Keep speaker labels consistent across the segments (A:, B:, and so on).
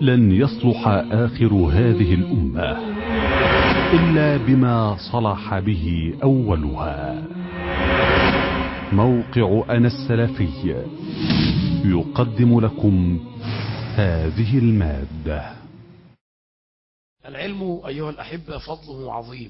A: لن يصلح آخر هذه الأمة إلا بما صلح به أولها موقع أنا السلفي يقدم لكم هذه المادة
B: العلم أيها الأحبة فضله عظيم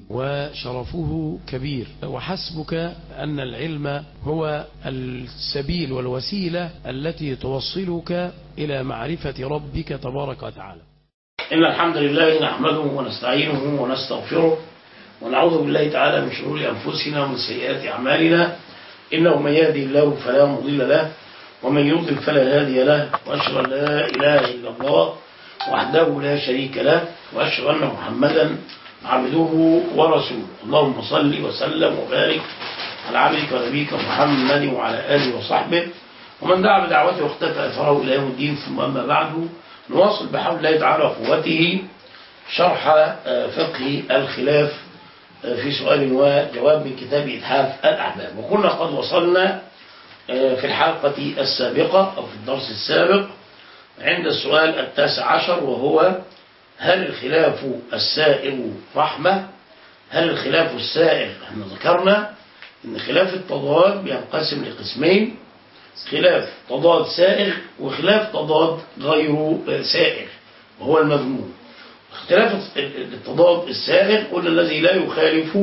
B: وشرفه كبير وحسبك أن العلم هو السبيل والوسيلة التي توصلك إلى معرفة ربك تبارك وتعالى
C: إن الحمد لله نحمده ونستعينه ونستغفره ونعوذ بالله تعالى من شرور أنفسنا ومن سيئات أعمالنا إنه من يهدي الله فلا مضل له ومن يضلل فلا هادي له وأشهد أن لا إله إلا الله وحده لا شريك له وأشهد أن محمدا عبده ورسوله اللهم صل وسلم وبارك على عبدك ونبيك محمد وعلى آله وصحبه ومن دعا بدعوته واختفى أثره إلى يوم الدين ثم أما بعد نواصل بحول الله تعالى وقوته شرح فقه الخلاف في سؤال وجواب من كتاب إتحاف الأحباب وكنا قد وصلنا في الحلقة السابقة أو في الدرس السابق عند السؤال التاسع عشر وهو هل الخلاف السائغ رحمة هل الخلاف السائغ احنا ذكرنا ان خلاف التضاد بينقسم لقسمين خلاف تضاد سائغ وخلاف تضاد غير سائغ وهو المذموم اختلاف التضاد السائغ قلنا الذي لا يخالف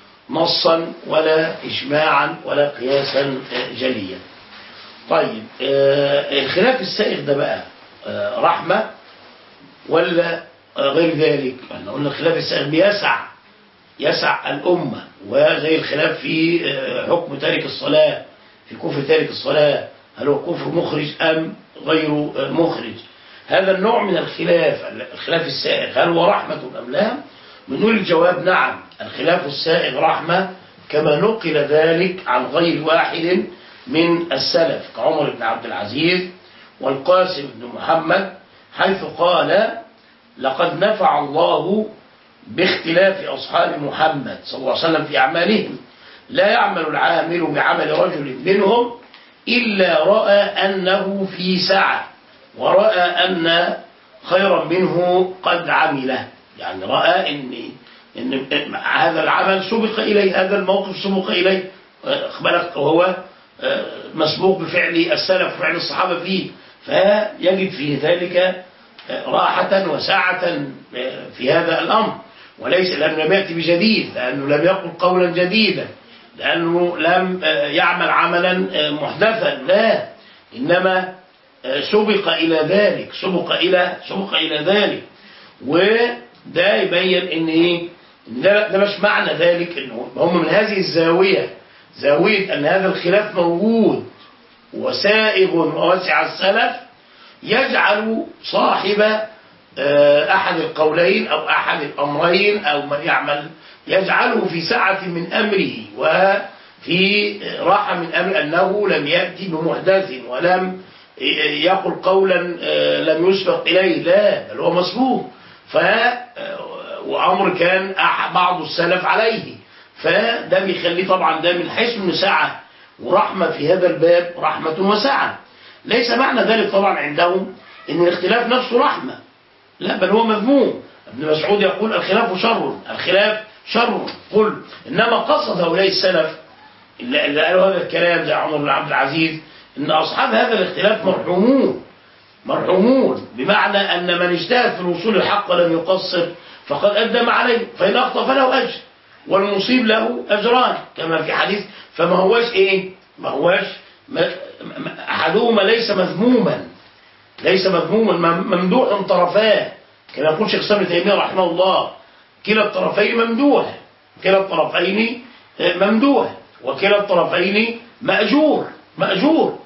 C: نصا ولا إجماعا ولا قياسا جليا طيب الخلاف السائغ ده بقى رحمة ولا غير ذلك احنا قلنا الخلاف السائغ بيسع يسع الأمة وزي الخلاف في حكم تارك الصلاة في كفر تارك الصلاة هل هو كفر مخرج أم غير مخرج هذا النوع من الخلاف الخلاف السائغ هل هو رحمة أم لا بنقول الجواب نعم الخلاف السائغ رحمة كما نقل ذلك عن غير واحد من السلف كعمر بن عبد العزيز والقاسم بن محمد حيث قال لقد نفع الله باختلاف أصحاب محمد صلى الله عليه وسلم في أعمالهم لا يعمل العامل بعمل رجل منهم إلا رأى أنه في سعة ورأى أن خيرا منه قد عمله يعني رأى إن, إن هذا العمل سبق إليه هذا الموقف سبق إليه أخبرك وهو مسبوق بفعل السلف وفعل الصحابة فيه فيجد في ذلك راحة وسعة في هذا الأمر وليس لأنه لم يأتي بجديد لأنه لم يقل قولا جديدا لأنه لم يعمل عملا محدثا لا إنما سبق إلى ذلك سبق إلى سبق إلى ذلك وده يبين إن إيه ده, ده مش معنى ذلك إنه هم من هذه الزاوية زاوية أن هذا الخلاف موجود وسائغ ووسع السلف يجعل صاحب أحد القولين أو أحد الأمرين أو من يعمل يجعله في سعة من أمره وفي راحة من أمر أنه لم يأتي بمحدث ولم يقل قولا لم يسبق إليه لا بل هو مسبوق ف وأمر كان بعض السلف عليه فده بيخليه طبعا ده من حيث المساعة ورحمة في هذا الباب رحمة وسعة ليس معنى ذلك طبعا عندهم ان الاختلاف نفسه رحمة لا بل هو مذموم ابن مسعود يقول الخلاف شر الخلاف شر قل انما قصد هؤلاء السلف اللي قالوا هذا الكلام زي عمر بن عبد العزيز ان اصحاب هذا الاختلاف مرحومون مرحومون بمعنى ان من اجتهد في الوصول الحق ولم يقصر فقد ادى ما عليه فان اخطا فله اجر والمصيب له اجران كما في حديث فما هواش ايه ما هواش احدهما ليس مذموما ليس مذموما ممدوح طرفاه كما يقول شيخ سامي تيميه رحمه الله كلا الطرفين ممدوح كلا الطرفين ممدوح وكلا الطرفين مأجور مأجور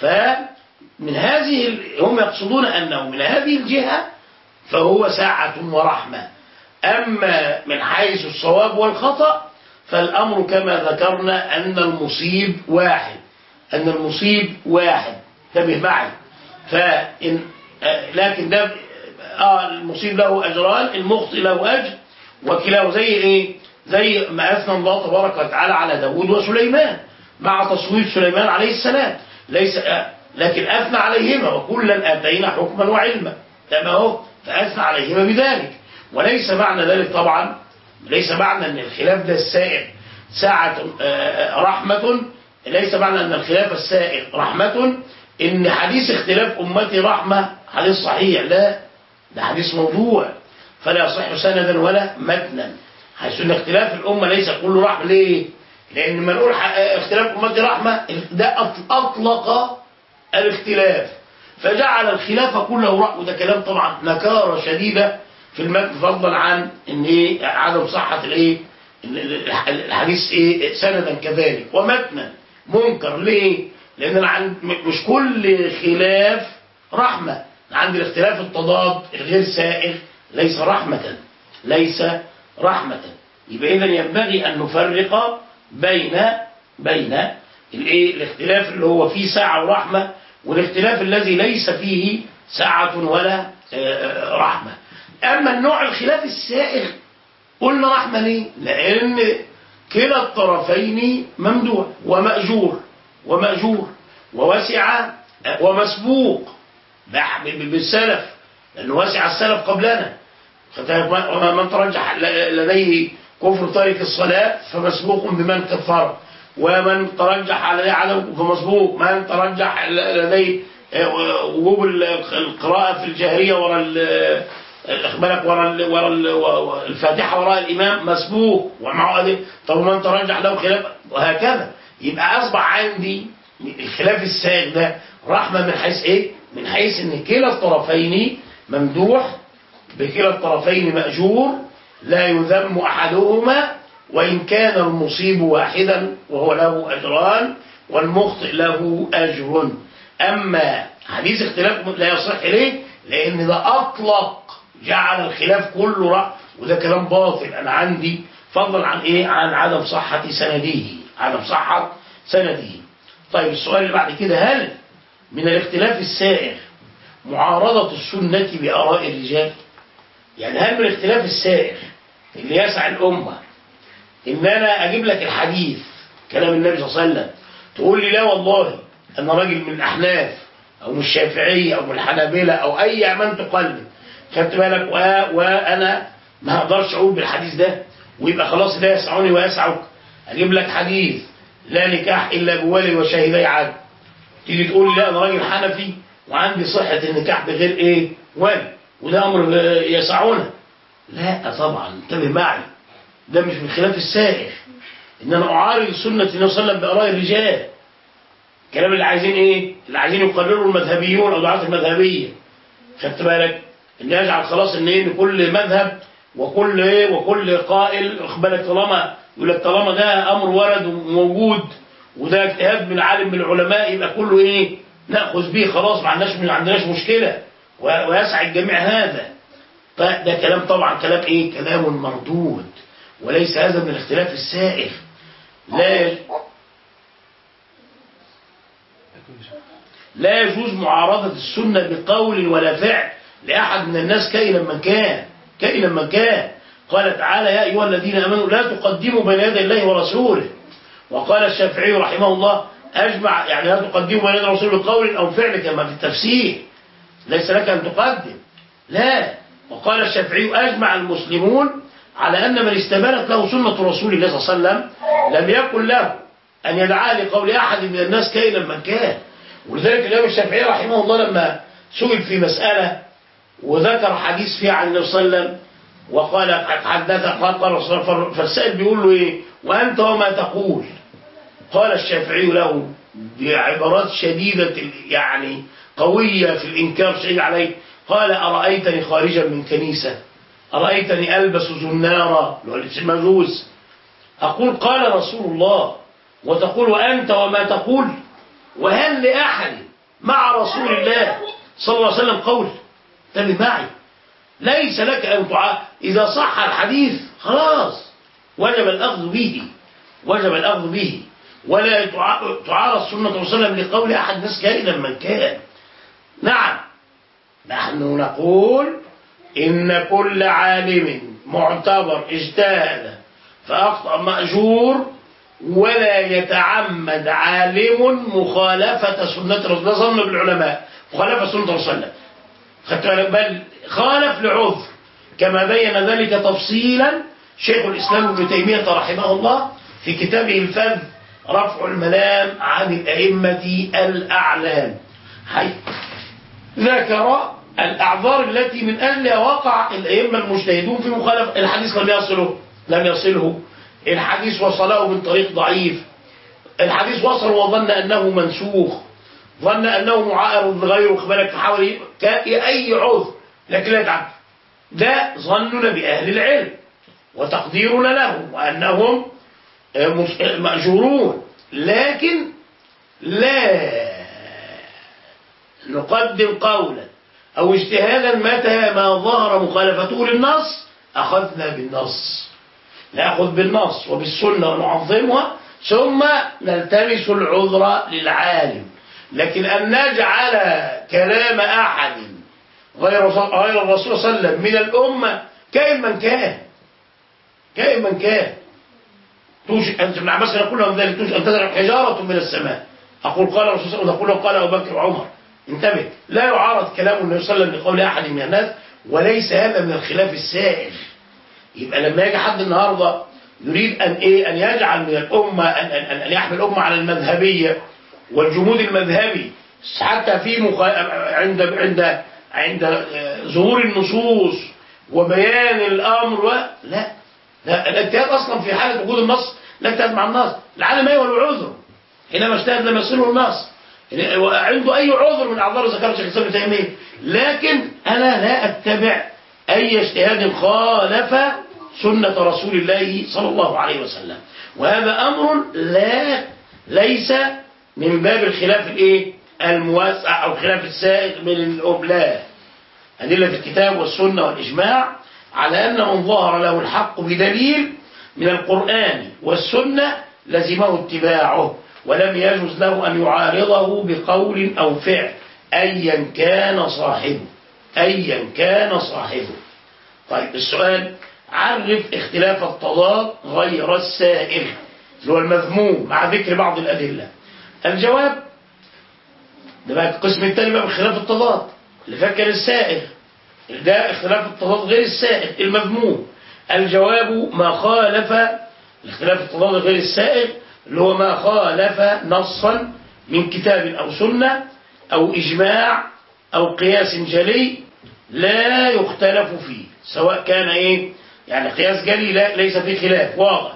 C: فمن هذه هم يقصدون أنه من هذه الجهة فهو ساعة ورحمة أما من حيث الصواب والخطأ فالأمر كما ذكرنا أن المصيب واحد أن المصيب واحد انتبه معي فإن لكن ده آه المصيب له أجران المخطئ له أجر وكلاه زي إيه زي ما أثنى الله تبارك وتعالى على داود وسليمان مع تصويت سليمان عليه السلام ليس آه لكن أثنى عليهما وكلا آتينا حكما وعلما تمام اهو فاثنى عليهما بذلك وليس معنى ذلك طبعا ليس معنى ان الخلاف ده السائر ساعة آه، رحمة ليس معنى ان الخلاف السائر رحمة ان حديث اختلاف امتي رحمة حديث صحيح لا ده حديث موضوع فلا يصح سندا ولا متنا حيث ان اختلاف الامة ليس كله رحمة ليه؟ لان ما نقول ح- اختلاف امتي رحمة ده أط- اطلق الاختلاف فجعل الخلاف كله رأي وده كلام طبعا نكارة شديدة في المتن فضلا عن ان ايه عدم صحة الايه ال- ال- الحديث ايه سندا كذلك ومتنا منكر ليه لان أنا عن- م- مش كل خلاف رحمة عند الاختلاف التضاد الغير سائغ ليس رحمة ليس رحمة يبقى اذا ينبغي ان نفرق بين بين الايه الاختلاف اللي هو فيه ساعة ورحمة والاختلاف الذي ليس فيه ساعة ولا آه، رحمة أما النوع الخلاف السائغ قلنا رحمة ليه؟ لأن كلا الطرفين ممدوح ومأجور ومأجور ووسع آه، ومسبوق بح- ب- بالسلف لأنه وسع السلف قبلنا فتعرف وما- من ترجح ل- لديه كفر تارك الصلاة فمسبوق بمن كفر ومن ترجح عليه عدم فمسبوق من ترجح ل- لديه آه، وجوب ال- القراءة في الجهرية وراء ال- بالك وراء ال- وراء ال- و- الفاتحة وراء الإمام مسبوق ومعه أدلة. طب من ترجح له خلاف وهكذا يبقى أصبح عندي الخلاف السائغ ده رحمة من حيث إيه؟ من حيث إن كلا الطرفين ممدوح بكلا الطرفين مأجور لا يذم أحدهما وإن كان المصيب واحدا وهو له أجران والمخطئ له أجر أما حديث اختلاف لا يصح ليه لأن ده أطلق جعل الخلاف كله رأي وده كلام باطل أنا عندي فضلا عن إيه عن عدم صحة سنده عدم صحة سنده طيب السؤال اللي بعد كده هل من الاختلاف السائغ معارضة السنة بآراء الرجال يعني هل من الاختلاف السائغ اللي يسع الأمة إن أنا أجيب لك الحديث كلام النبي صلى الله عليه وسلم تقول لي لا والله أنا راجل من الأحناف أو من الشافعية أو من الحنابلة أو أي من تقلد خدت بالك و... وأنا ما أقدرش أقول بالحديث ده ويبقى خلاص لا يسعني ويسعك أجيب لك حديث لا نكاح إلا بولي وشاهدي عدل تيجي تقول لي لا انا راجل حنفي وعندي صحة النكاح بغير ايه ولي وده امر آه، يسعنا لا طبعا انتبه معي ده مش من خلاف السائغ ان انا اعارض سنة النبي صلى الله عليه وسلم باراء الرجال الكلام اللي عايزين ايه اللي عايزين يقرروا المذهبيون او دعاة المذهبية خدت بالك ان يجعل خلاص ان ايه ان كل مذهب وكل ايه وكل قائل واخد بالك طالما يقول لك طالما ده امر ورد وموجود وده اجتهاد من عالم من العلماء يبقى كله ايه ناخذ به خلاص ما عندناش ما عندناش مشكله و- ويسعى الجميع هذا فده كلام طبعا كلام ايه كلام مردود وليس هذا من الاختلاف السائغ لا لا يجوز معارضة السنة بقول ولا فعل لأحد من الناس كائنا من كان كائنا من كان قال تعالى يا أيها الذين آمنوا لا تقدموا بين يدي الله ورسوله وقال الشافعي رحمه الله أجمع يعني لا تقدموا بين يدي الرسول بقول أو فعل كما في التفسير ليس لك أن تقدم لا وقال الشافعي أجمع المسلمون على أن من استبانت له سنة رسول الله صلى الله عليه وسلم لم يكن له أن يدعى لقول أحد من الناس كائنا من كان ولذلك الإمام الشافعي رحمه الله لما سئل في مسألة وذكر حديث فيها عن النبي صلى الله عليه وسلم وقال قد حدث قال قال رسول الله فالسائل بيقول له ايه وانت وما تقول قال الشافعي له بعبارات شديدة ال- يعني قوية في الإنكار شيء عليه قال أرأيتني خارجا من كنيسة أرأيتني ألبس زنارة المجوس أقول قال رسول الله وتقول وأنت وما تقول وهل لأحد مع رسول الله صلى الله عليه وسلم قول انتبه معي ليس لك أن تعا إذا صح الحديث خلاص وجب الأخذ به وجب الأخذ به ولا تع- تعارض سنة الرسول صلى الله عليه وسلم لقول أحد الناس كائنا من كان نعم نحن نقول إن كل عالم معتبر اجتهد فأخطأ مأجور ولا يتعمد عالم مخالفة سنة الرسول ده ظن بالعلماء مخالفة سنة الرسول صلى الله عليه وسلم خدت بالك؟ بل خالف لعذر كما بين ذلك تفصيلا شيخ الإسلام ابن تيمية رحمه الله في كتابه الفذ رفع الملام عن الأئمة الأعلام حي ذكر الأعذار التي من أجلها وقع الأئمة المجتهدون في مخالفة الحديث لم يصله لم يصله الحديث وصله من طريق ضعيف الحديث وصل وظن أنه منسوخ ظن أنه معارض لغيره خبالك فحاول ي- كا- أي عذر لكن لا يتعب ده ظننا بأهل العلم وتقديرنا له وأنهم آه، مس- آه، مأجورون لكن لا نقدم قولا أو اجتهادا متى ما ظهر مخالفته للنص أخذنا بالنص نأخذ بالنص وبالسنة ونعظمها ثم نلتمس العذر للعالم لكن أن نجعل كلام أحد غير غير الرسول صلى الله عليه وسلم من الأمة كائن من كان كائن من كان توش أنت ابن عباس يقول لهم ذلك توش أن تزرع حجارة من السماء أقول قال الرسول صلى الله عليه وسلم قال أبو بكر وعمر انتبه لا يعارض كلام النبي صلى الله عليه وسلم بقول أحد من الناس وليس هذا من الخلاف السائل يبقى لما يجي حد النهارده يريد ان ايه ان يجعل من الامه ان ان ان, أن يحمل الامه على المذهبيه والجمود المذهبي حتى في مخ... عند عند عند آه، ظهور النصوص وبيان الامر و... لا لا الاجتهاد اصلا في حاله وجود النص لا اجتهاد مع النص العالم ايه ولا عذر حينما اجتهد لم يصله النص عنده اي عذر من اعذار ذكر شيخ الاسلام ابن تيميه لكن انا لا اتبع اي اجتهاد خالف سنه رسول الله صلى الله عليه وسلم وهذا امر لا ليس من باب الخلاف الايه الموسع او خلاف السائغ من الابلاء أدلة الكتاب والسنة والإجماع على أن من ظهر له الحق بدليل من القرآن والسنة لزمه اتباعه ولم يجوز له أن يعارضه بقول أو فعل أيا كان صاحبه أيا كان صاحبه طيب السؤال عرف اختلاف التضاد غير السائل اللي هو المذموم مع ذكر بعض الأدلة الجواب ده بقى القسم الثاني بقى من خلاف التضاد اللي فكر السائل ده اختلاف التضاد غير السائل المذموم الجواب ما خالف الاختلاف التضاد غير السائل اللي هو ما خالف نصا من كتاب أو سنة أو إجماع أو قياس جلي لا يختلف فيه سواء كان إيه يعني قياس جلي لا ليس فيه خلاف واضح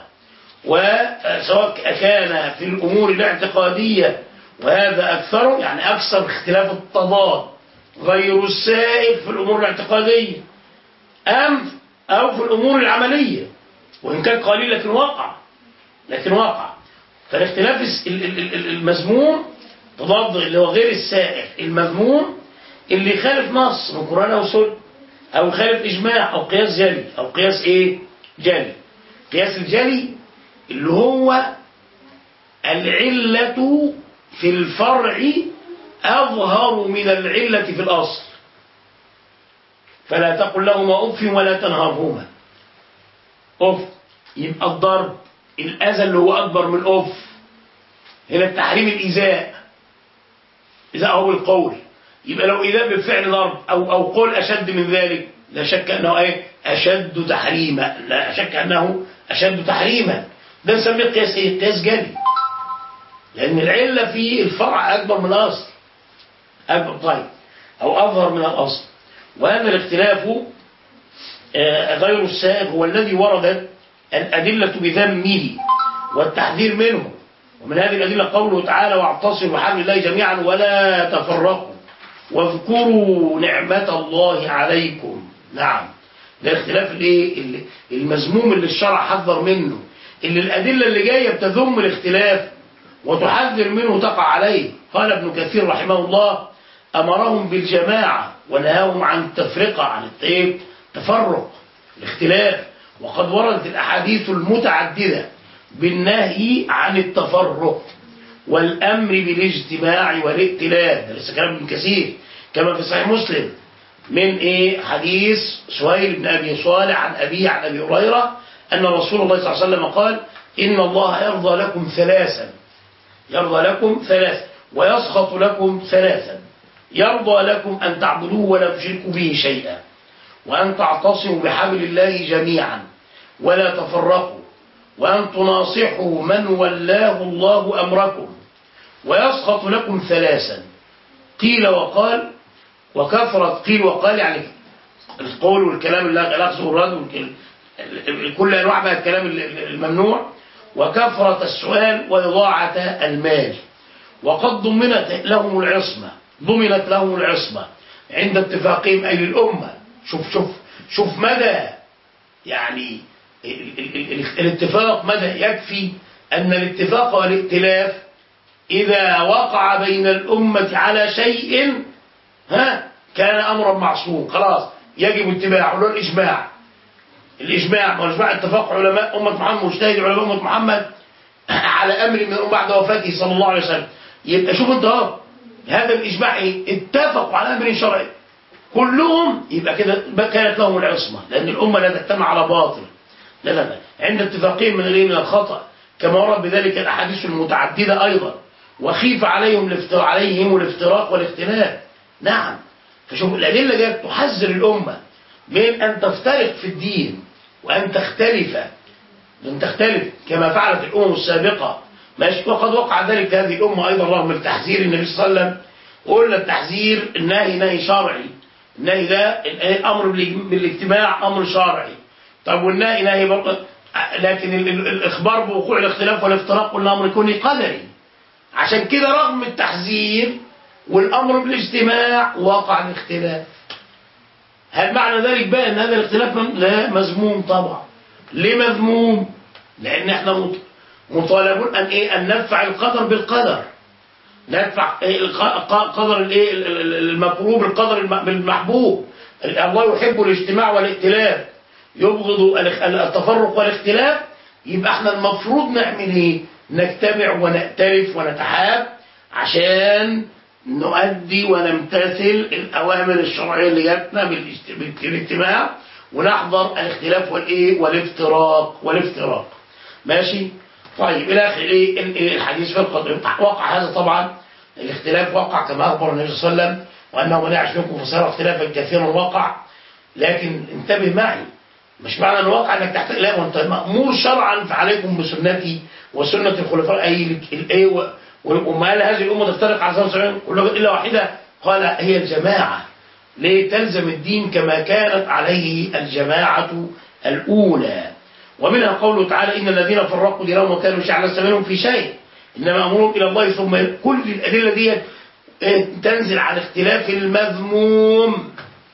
C: وسواء كان في الأمور الاعتقادية وهذا أكثر يعني أكثر اختلاف التضاد غير السائد في الأمور الاعتقادية أم أو في الأمور العملية وإن كان قليل لكن وقع لكن وقع فالاختلاف الس- ال- ال- ال- المذموم تضاد اللي هو غير السائر المذموم اللي يخالف نص من قرآن أو سنة أو يخالف إجماع أو قياس جلي أو قياس إيه جلي قياس الجلي اللي هو العلة في الفرع أظهر من العلة في الأصل فلا تقل لهما أف ولا تنهرهما أف يبقى الضرب الأذى اللي هو أكبر من أف هنا التحريم الإيذاء إذا أو القول يبقى لو إيذاء بالفعل ضرب أو أو قول أشد من ذلك لا شك أنه إيه أشد تحريما لا شك أنه أشد تحريما ده نسميه قياس إيه قياس جلي لأن العلة في الفرع أكبر من الأصل أكبر طيب أو أظهر من الأصل وهذا الاختلاف آه، غير السائغ هو الذي وردت الأدلة بذمه والتحذير منه ومن هذه الأدلة قوله تعالى واعتصموا بحبل الله جميعا ولا تفرقوا واذكروا نعمة الله عليكم نعم ده الاختلاف الايه اللي- المذموم اللي الشرع حذر منه اللي الأدلة اللي جاية بتذم الاختلاف وتحذر منه تقع عليه قال ابن كثير رحمه الله أمرهم بالجماعة ونهاهم عن التفرقة عن التيب تفرق الاختلاف وقد وردت الأحاديث المتعددة بالنهي عن التفرق والأمر بالاجتماع والائتلاف ده لسه كلام ابن كثير كما في صحيح مسلم من ايه حديث سهيل بن ابي صالح عن ابيه عن ابي هريره ان رسول الله صلى الله عليه وسلم قال ان الله يرضى لكم ثلاثا يرضى لكم ثلاثا ويسخط لكم ثلاثا يرضى لكم أن تعبدوه ولا تشركوا به شيئا وأن تعتصموا بحبل الله جميعا ولا تفرقوا وأن تناصحوا من ولاه الله أمركم ويسخط لكم ثلاثا قيل وقال وكثرة قيل وقال يعني القول والكلام الأخذ والرد والكلام كل أنواع بقى الكلام الممنوع وكثرة السؤال وإضاعة المال وقد ضمنت لهم العصمة ضمنت لهم العصمة عند اتفاقهم أي الأمة شوف شوف شوف مدى يعني ال ال ال الاتفاق مدى يكفي أن الاتفاق والائتلاف إذا وقع بين الأمة على شيء ها كان أمرا معصوم خلاص يجب اتباعه له الإجماع الإجماع والإجماع اتفاق علماء أمة محمد مجتهد علماء أمة محمد على أمر من الأمة بعد وفاته صلى الله عليه وسلم يبقى شوف انت اهو هذا الإجماع ايه اتفقوا على أمر شرعي كلهم يبقى كده كانت لهم العصمة لأن الأمة لا تجتمع على باطل لا لا لا عند اتفاقهم من غير من الخطأ كما ورد بذلك الأحاديث المتعددة أيضا وخيف عليهم الافتراء عليهم الافتراق والاختلاف نعم فشوف الأدلة جاءت تحذر الأمة من أن تفترق في الدين وأن تختلف أن تختلف كما فعلت الأمم السابقة ماشي وقد وقع ذلك هذه الأمة أيضا رغم التحذير النبي صلى الله عليه وسلم قلنا التحذير النهي نهي شرعي النهي ده الأمر بالاجتماع أمر شرعي طب والنهي نهي برضه لكن الإخبار بوقوع الاختلاف والافتراق قلنا أمر كوني قدري عشان كده رغم التحذير والأمر بالاجتماع وقع الاختلاف هل معنى ذلك بقى ان هذا الاختلاف لا مذموم طبعا ليه مذموم لان احنا مطالبون ان ايه ان ندفع القدر بالقدر ندفع قدر الايه المكروه بالقدر بالمحبوب الله يحب الاجتماع والائتلاف يبغض التفرق والاختلاف يبقى احنا المفروض نعمل ايه نجتمع ونأتلف ونتحاب عشان نؤدي ونمتثل الأوامر الشرعية اللي جاتنا بالاجتماع ونحضر الاختلاف والايه والافتراق والافتراق ماشي طيب الى اخر ايه الحديث في القدر وقع هذا طبعا الاختلاف وقع كما اخبر النبي صلى الله عليه وسلم وانه من يعش منكم فسيرى اختلافا كثيرا وقع لكن انتبه معي مش معنى ان وقع انك تحت لا وانت مامور شرعا فعليكم بسنتي وسنه الخلفاء اي الايه وما قال هذه الأمة تفترق على 77 كلها إلا واحدة قال هي الجماعة ليه تلزم الدين كما كانت عليه الجماعة الأولى ومنها قوله تعالى إن الذين فرقوا دينهم وكانوا شيعا لست منهم في شيء إنما أمرهم إلى الله ثم كل الأدلة دي تنزل على اختلاف المذموم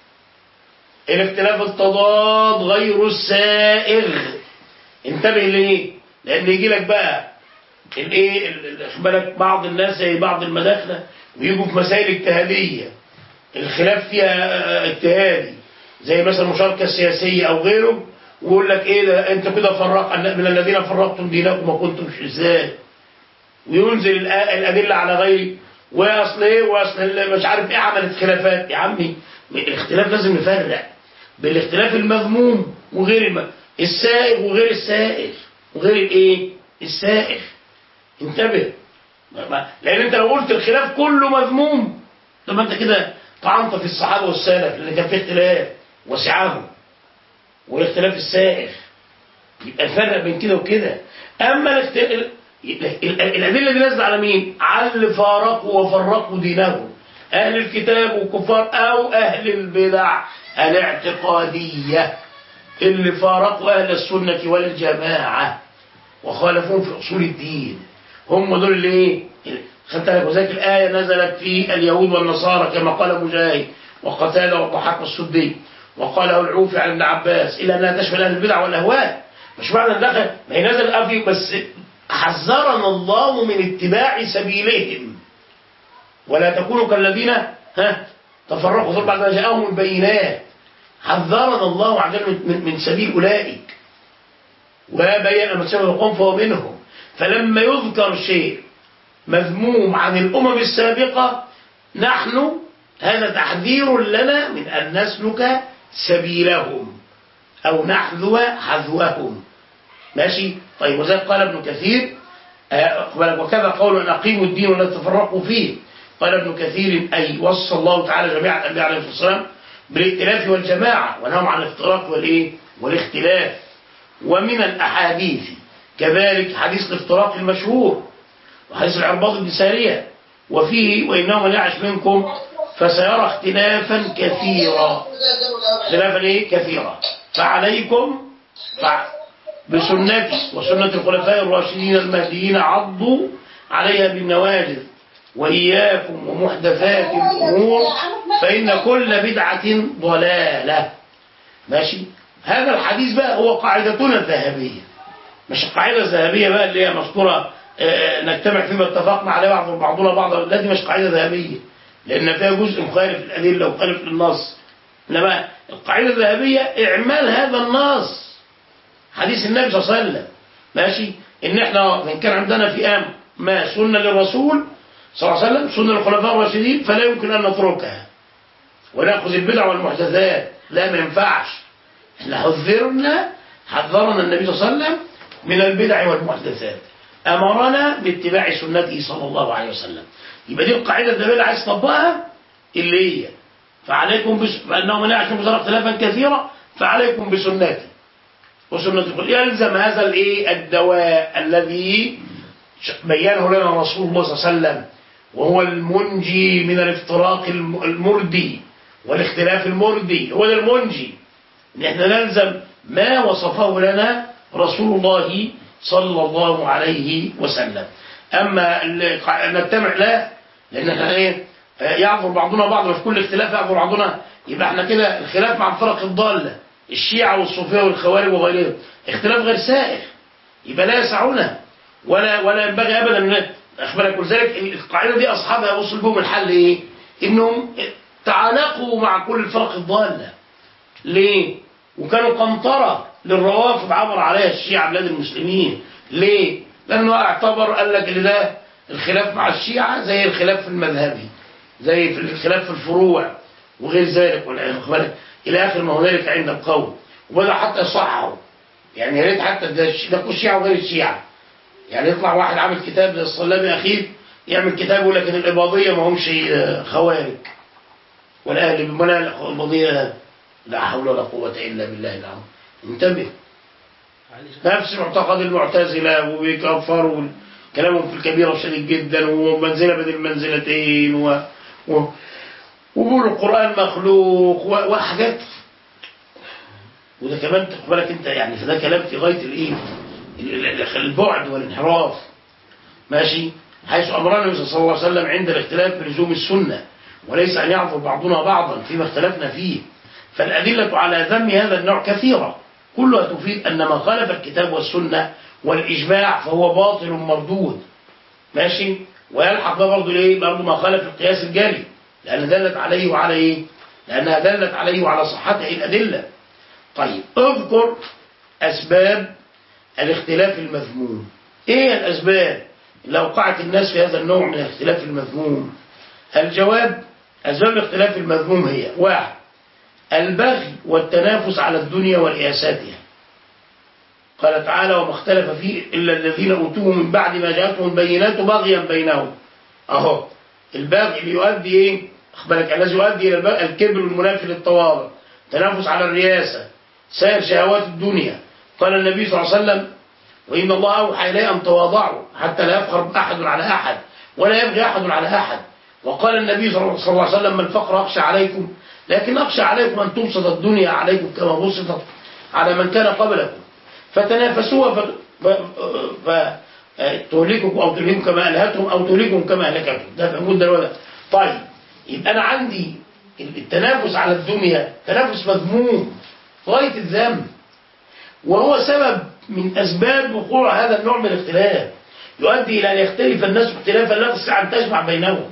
C: الاختلاف التضاد غير السائغ انتبه ليه لأن يجي لك بقى الايه بالك بعض الناس زي بعض المداخله ويجوا في مسائل اجتهاديه الخلاف فيها اجتهادي زي مثلا المشاركه السياسيه او غيره ويقول لك ايه ده انت كده فرق من الذين فرقتم دينكم ما كنتمش ازاي وينزل الادله على غيره واصل ايه واصل مش عارف ايه عملت خلافات يا عمي الاختلاف لازم نفرق بالاختلاف المذموم وغير الم... السائغ وغير السائغ وغير الايه السائغ انتبه لان انت لو قلت الخلاف كله مذموم طب انت كده طعنت في الصحابه والسلف اللي كان فيه اختلاف وسعهم والاختلاف السائغ يبقى الفرق بين كده وكده اما الاختلاف الادله دي نازله على مين؟ على اللي فارقوا وفرقوا دينهم اهل الكتاب والكفار او اهل البدع الاعتقاديه اللي فارقوا اهل السنه والجماعه وخالفوهم في اصول الدين هم دول اللي ايه خدت بالك وذلك الآية نزلت في اليهود والنصارى كما قال مجاهد وقتادة والضحاك والسدي وقاله العوفي عن ابن عباس إلا أنها تشمل أهل البدع والأهواء مش معنى دخل ما هي نزل أفي بس حذرنا الله من اتباع سبيلهم ولا تكونوا كالذين ها تفرقوا ثم بعد ما جاءهم البينات حذرنا الله عز وجل من, من سبيل أولئك وبين من سبب القوم فهو منهم فلما يذكر شيء مذموم عن الأمم السابقة نحن هذا تحذير لنا من أن نسلك سبيلهم أو نحذو حذوهم ماشي طيب وذلك قال ابن كثير وكذا قول أن أقيموا الدين ولا تفرقوا فيه قال ابن كثير أي وصى الله تعالى جميع الأنبياء عليه الصلاة والسلام بالائتلاف والجماعة ونهوا عن الافتراق والإيه والاختلاف ومن الأحاديث كذلك حديث الافتراق المشهور وحديث العرباض بن سارية وفيه وإنه من يعش منكم فسيرى اختلافا كثيرا اختلافا ايه كثيرا فعليكم فع بسنتي وسنة الخلفاء الراشدين المهديين عضوا عليها بالنواجذ وإياكم ومحدثات الأمور فإن كل بدعة ضلالة ماشي هذا الحديث بقى هو قاعدتنا الذهبية مش القاعدة الذهبية بقى اللي هي مذكورة آه، نجتمع فيما اتفقنا عليه بعض بعضنا بعضا لا دي مش قاعدة ذهبية لأن فيها جزء مخالف للأدلة ومخالف للنص إنما القاعدة الذهبية إعمال هذا النص حديث النبي صلى الله عليه وسلم ماشي إن إحنا إن كان عندنا في أمر ما سنة للرسول صلى الله عليه وسلم سنة للخلفاء الراشدين فلا يمكن أن نتركها ونأخذ البدع والمحدثات لا ما ينفعش احنا حذرنا حذرنا النبي صلى الله عليه وسلم من البدع والمحدثات أمرنا باتباع سنته صلى الله عليه وسلم يبقى دي القاعدة الذهبية اللي عايز تطبقها اللي هي فعليكم بس... فأنه من يعش بصر اختلافا كثيرا فعليكم بسنتي وسنة الخلق يلزم هذا الايه الدواء الذي ش- بينه لنا رسول الله صلى الله عليه وسلم وهو المنجي من الافتراق الم- المردي والاختلاف المردي هو ده المنجي ان احنا نلزم ما وصفه لنا رسول الله صلى الله عليه وسلم اما ال- قا- نجتمع لا لان احنا ايه آه، يعذر بعضنا بعضا في كل اختلاف يعذر بعضنا يبقى احنا كده الخلاف مع الفرق الضاله الشيعة والصوفية والخوارج وغيرهم اختلاف غير سائغ يبقى لا يسعنا ولا ولا ينبغي ابدا ان اخبرك ولذلك القاعده دي اصحابها وصل بهم الحل ايه؟ انهم تعانقوا مع كل الفرق الضاله ليه؟ وكانوا قنطرة للروافض عبر عليها الشيعة بلاد المسلمين ليه؟ لأنه اعتبر قال لك اللي ده الخلاف مع الشيعة زي الخلاف في المذهبي زي في الخلاف في الفروع وغير ذلك والعياذ بالله إلى آخر ما هنالك عند القوم وبدأ حتى يصححوا يعني يا ريت حتى ده الش- ده كل الشيعة وغير الشيعة يعني يطلع واحد عامل كتاب زي الصلابي أخير يعمل كتاب يقول لك إن الإباضية ما همش آه، خوارج والأهل بمنع الإباضية لا حول ولا قوة إلا بالله العظيم انتبه نفس معتقد المعتزلة وبيكفروا كلامهم في الكبيرة شديد جدا ومنزلة بدل منزلتين و... و... وبيقولوا القرآن مخلوق و... وحاجات وده كمان خد بالك انت يعني فده كلام في غاية الايه ال- ال- البعد والانحراف ماشي حيث أمرنا النبي صلى الله عليه وسلم عند الاختلاف بلزوم السنة وليس أن يعذر بعضنا بعضا فيما اختلفنا فيه فالأدلة على ذم هذا النوع كثيرة كلها تفيد أن ما خالف الكتاب والسنة والإجماع فهو باطل مردود ماشي ويلحق ده برضه ليه برضه ما خالف القياس الجلي لأن دلت عليه وعلى إيه لأنها دلت عليه وعلى صحته الأدلة طيب اذكر أسباب الاختلاف المذموم ايه الأسباب اللي أوقعت الناس في هذا النوع من الاختلاف المذموم الجواب أسباب الاختلاف المذموم هي واحد البغي والتنافس على الدنيا ورئاساتها قال تعالى وما اختلف فيه إلا الذين أوتوه من بعد ما جاءتهم البينات بغيا بينهم أهو البغي اللي يؤدي إيه أخبرك الذي يؤدي إلى البغي الكبر المنافي للتواضع تنافس على الرئاسة سائر شهوات الدنيا قال النبي صلى الله عليه وسلم وإن الله أوحى إليه أن تواضعوا حتى لا يفخر أحد على أحد ولا يبغي أحد على أحد وقال النبي صلى الله عليه وسلم ما الفقر أخشى عليكم لكن أخشى عليكم أن تبسط الدنيا عليكم كما بسطت على من كان قبلكم فتنافسوها ف... ف... ف... تهلككم أو تهلككم كما ألهتهم أو تهلككم كما أهلكتهم ده في ده الوضع طيب يبقى أنا عندي التنافس على الدنيا تنافس مذموم غاية الذنب وهو سبب من أسباب وقوع هذا النوع من الاختلاف يؤدي إلى أن يختلف الناس اختلافا لا تستطيع أن تجمع بينهم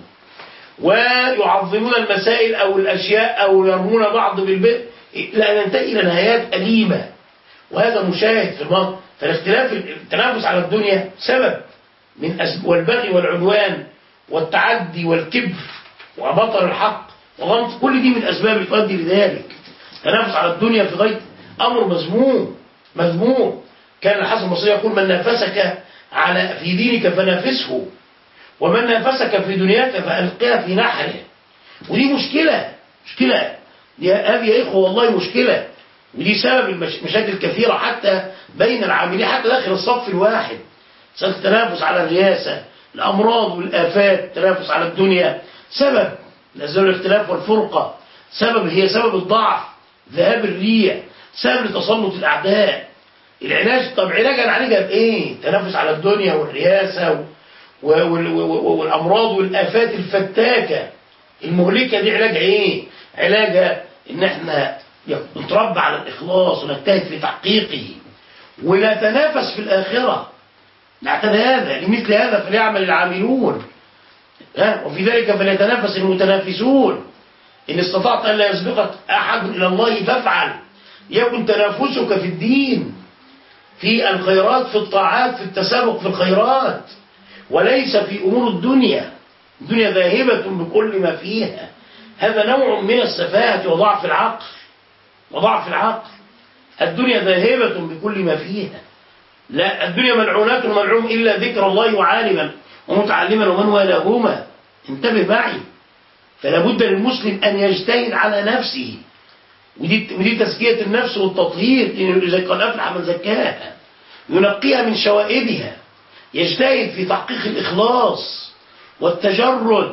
C: ويعظمون المسائل أو الأشياء أو يرمون بعض بالبئر إلى أن ينتهي إلى نهايات أليمة وهذا مشاهد في المنطق فالاختلاف التنافس على الدنيا سبب من أسب والبغي والعدوان والتعدي والكبر وبطر الحق وغمط كل دي من أسباب تؤدي لذلك تنافس على الدنيا في غاية أمر مذموم مذموم كان الحسن البصري يقول من نافسك على في دينك فنافسه ومن نافسك في دنياك فألقها في نحره ودي مشكلة مشكلة دي هذه يا إخوة والله مشكلة ودي سبب المشاكل كثيرة حتى بين العاملين حتى داخل الصف الواحد سبب التنافس على الرئاسة الأمراض والآفات التنافس على الدنيا سبب نزل الاختلاف والفرقة سبب هي سبب الضعف ذهاب الريع سبب لتسلط الأعداء العلاج طب علاج هنعالجها بإيه؟ التنافس على الدنيا والرئاسة و... وال- و- والأمراض والآفات الفتاكة المهلكة دي علاجها إيه؟ علاجها إن إحنا نتربى على الإخلاص ونجتهد في تحقيقه ونتنافس في الآخرة نعتد هذا لمثل هذا فليعمل العاملون ها وفي ذلك فليتنافس المتنافسون إن استطعت أن لا يسبقك أحد إلى الله فافعل يكن تنافسك في الدين في الخيرات في الطاعات في التسابق في الخيرات وليس في أمور الدنيا الدنيا ذاهبة بكل ما فيها هذا نوع من السفاهة وضعف العقل وضعف العقل الدنيا ذاهبة بكل ما فيها لا الدنيا ملعونات وملعون إلا ذكر الله وعالما ومتعلما ومن والاهما انتبه معي فلا بد للمسلم أن يجتهد على نفسه ودي, ودي تزكية النفس والتطهير إن إذا قال أفلح من زكاها ينقيها من شوائبها يجتهد في تحقيق الإخلاص والتجرد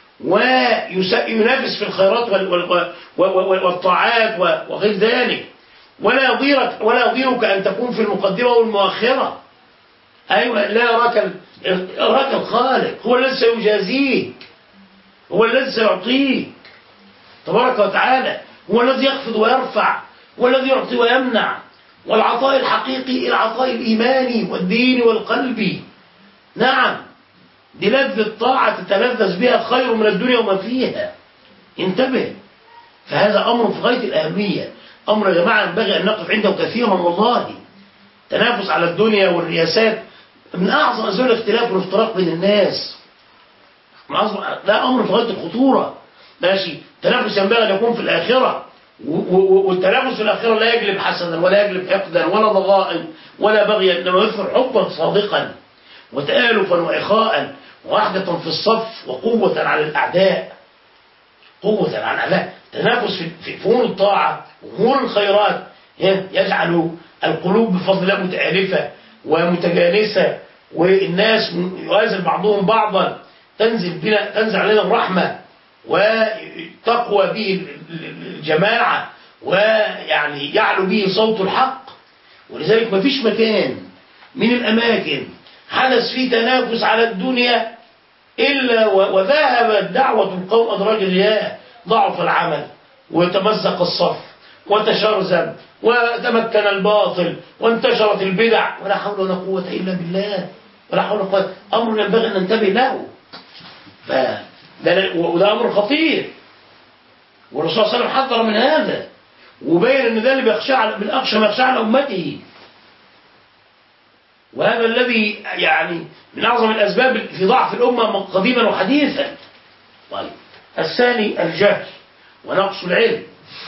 C: وينافس في الخيرات وال- وال- وال- والطاعات وغير ذلك ولا يضيرك ولا يضيرك أن تكون في المقدمة والمؤخرة أيوة لا يراك ال- يراك الخالق هو الذي سيجازيك هو الذي سيعطيك تبارك وتعالى هو الذي يخفض ويرفع هو الذي يعطي ويمنع والعطاء الحقيقي العطاء الإيماني والدين والقلبي نعم دي لذة طاعة تتلذذ بها خير من الدنيا وما فيها انتبه فهذا أمر في غاية الأهمية أمر يا جماعة ينبغي أن نقف عنده كثيرا والله تنافس على الدنيا والرياسات من أعظم أسباب الاختلاف والافتراق بين الناس من أعظم ده أمر في غاية الخطورة ماشي تنافس ينبغي أن يكون في الآخرة و- و- والتنافس في الآخرة لا يجلب حسدا ولا يجلب حقدا ولا ضغائن ولا بغيا إنما يثمر حبا صادقا وتآلفا وإخاء ووحدة في الصف وقوة على الأعداء قوة على الأعداء تنافس في في في أمور الطاعة وأمور الخيرات ها، يجعل القلوب بفضل الله متآلفة ومتجانسة والناس يوازن بعضهم بعضا تنزل بنا تنزل علينا الرحمة وتقوى به الجماعة ويعني يعلو به صوت الحق ولذلك ما فيش مكان من الأماكن حدث فيه تنافس على الدنيا إلا و- وذهبت دعوة القوم أدراج الرياء ضعف العمل وتمزق الصف وتشرذم وتمكن الباطل وانتشرت البدع ولا حول ولا قوة إلا بالله ولا حول ولا قوة أمر ينبغي أن ننتبه له فده وده أمر خطير والرسول صلى الله عليه وسلم حذر من هذا وبين ان ده اللي بيخشى على من اخشى ما يخشى على امته وهذا الذي يعني من اعظم الاسباب في ضعف الامه قديما وحديثا طيب الثاني الجهل ونقص العلم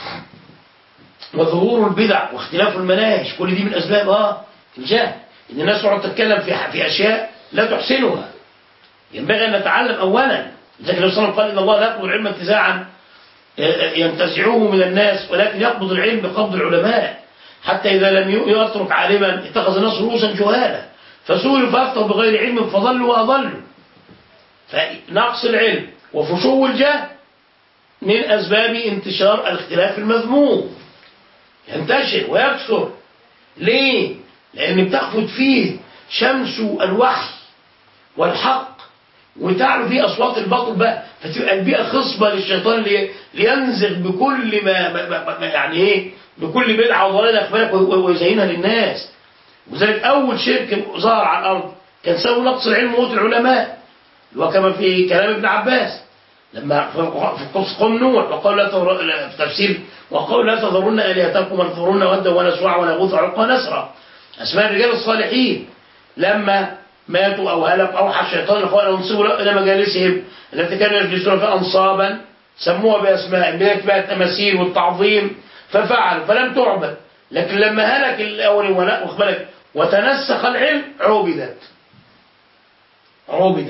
C: وظهور البدع واختلاف المناهج كل دي من اسباب اه الجهل ان الناس تقعد تتكلم في في اشياء لا تحسنها ينبغي ان نتعلم اولا لذلك النبي صلى الله عليه وسلم قال ان الله لا يقبل العلم انتزاعا ينتزعوه من الناس ولكن يقبض العلم بقبض العلماء حتى إذا لم يترك عالما اتخذ الناس رؤوسا جهالا فسئلوا فأفتوا بغير علم فضلوا وأضلوا فنقص العلم وفشو الجهل من أسباب انتشار الاختلاف المذموم ينتشر ويكثر ليه؟ لأن بتخفت فيه شمس الوحي والحق وتعلو فيه أصوات الباطل بقى فتبقى البيئة خصبة للشيطان لي- لينزغ بكل ما, ما, ما, ما يعني إيه بكل بدعة وضلالة أخبارك ويزينها للناس وذلك أول شرك ظهر على الأرض كان سبب نقص العلم وموت العلماء وكما في كلام ابن عباس لما في قصة قوم نوح وقال لا تذر- لا- في تفسير وقال لا تذرن آلهتكم ولا تذرن ودا ولا سواع ولا غوث وعقى نسرا أسماء الرجال الصالحين لما ماتوا أو هلكوا أوحى الشيطان الإخوان أن ينصبوا إلى مجالسهم التي كانوا يجلسون فيها أنصابا سموها بأسماء بدأت بقى التماثيل والتعظيم ففعلوا فلم تعبد لكن لما هلك الأول واخد بالك وتنسخ العلم عبدت عبدت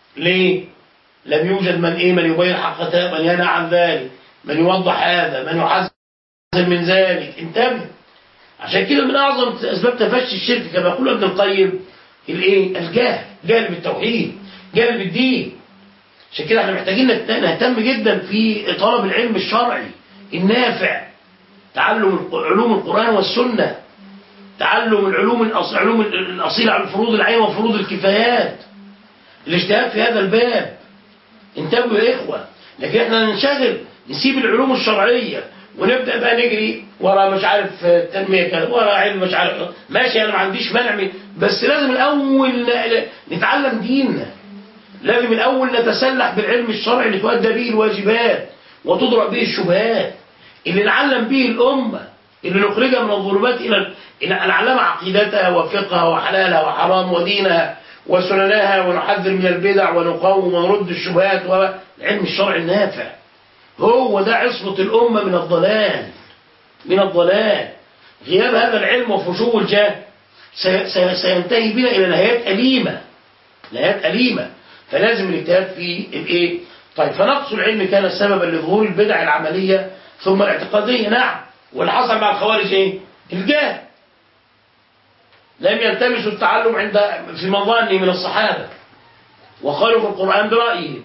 C: ليه؟ لم يوجد من ايه من يبين حقيقته من ينهى عن ذلك من يوضح هذا من يحذر من ذلك انتبه عشان كده من اعظم اسباب تفشي الشرك كما يقول ابن القيم الايه الجهل جهل بالتوحيد جهل بالدين عشان كده احنا محتاجين نهت- نهتم جدا في طلب العلم الشرعي النافع تعلم الق- علوم القرآن والسنة تعلم العلوم الأص- علوم الأصيلة عن فروض العين وفروض الكفايات الاجتهاد في هذا الباب انتبهوا يا إخوة لكن احنا ننشغل نسيب العلوم الشرعية ونبدأ بقى نجري ورا مش عارف تنمية كذا ورا علم مش عارف ماشي أنا ما عنديش مانع من- بس لازم الأول ن- نتعلم ديننا لازم الأول نتسلح بالعلم الشرعي اللي تؤدى به الواجبات وتدرأ به الشبهات اللي نعلم به الأمة اللي نخرجها من الظلمات إلى إلى أن نعلم عقيدتها وفقهها وحلالها وحرام ودينها وسننها ونحذر من البدع ونقاوم ونرد الشبهات والعلم الشرعي النافع هو ده عصمة الأمة من الضلال من الضلال غياب هذا العلم وفشو الجهل سي- سي- سينتهي بنا إلى نهايات أليمة نهايات أليمة فلازم الاجتهاد في الايه طيب فنقص العلم كان سببا لظهور البدع العملية ثم الاعتقادية نعم واللي حصل مع الخوارج ايه الجهل لم يلتمسوا التعلم عند في مظانه من الصحابة وقالوا في القرآن برأيهم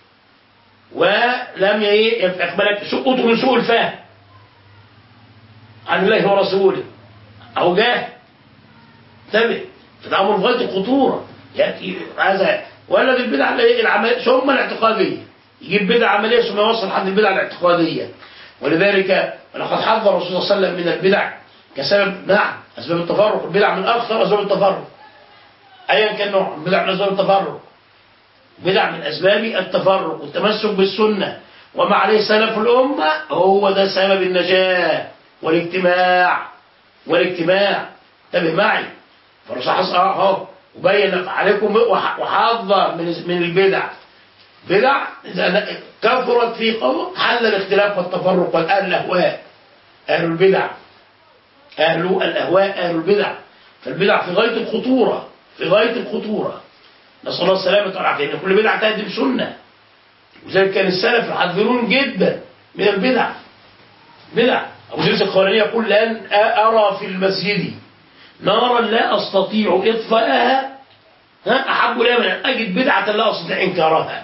C: ولم ي- يقبل سقطوا من سوء الفهم عن الله ورسوله أو جهل انتبه فده امر في غايه الخطوره ياتي هذا ولد البدع العمليه ثم الاعتقاديه يجيب بدعه عمليه ثم يوصل لحد البدع الاعتقاديه ولذلك ولقد حذر الرسول صلى الله عليه وسلم من البدع كسبب نعم اسباب التفرق البدع من اكثر اسباب التفرق ايا كان نوع البدع من اسباب التفرق بدع من اسباب التفرق والتمسك بالسنه وما عليه سلف الامه هو ده سبب النجاه والاجتماع والاجتماع انتبه معي فالرسول حصل اه اهو وبين عليكم وح- وحذر من من البدع بدع إذا كثرت في قوم حل الاختلاف والتفرق والاهل الاهواء اهل البدع اهل الاهواء اهل البدع فالبدع في غايه الخطوره في غايه الخطوره نسال الله السلامه والعافيه ان كل بدعه تهدم سنه وذلك كان السلف يحذرون جدا من البدع بدع أبو جلس الخواراني يقول لن أرى في المسجد نارا لا أستطيع إطفاءها ها أحب لي من أن أجد بدعة لا أستطيع إنكارها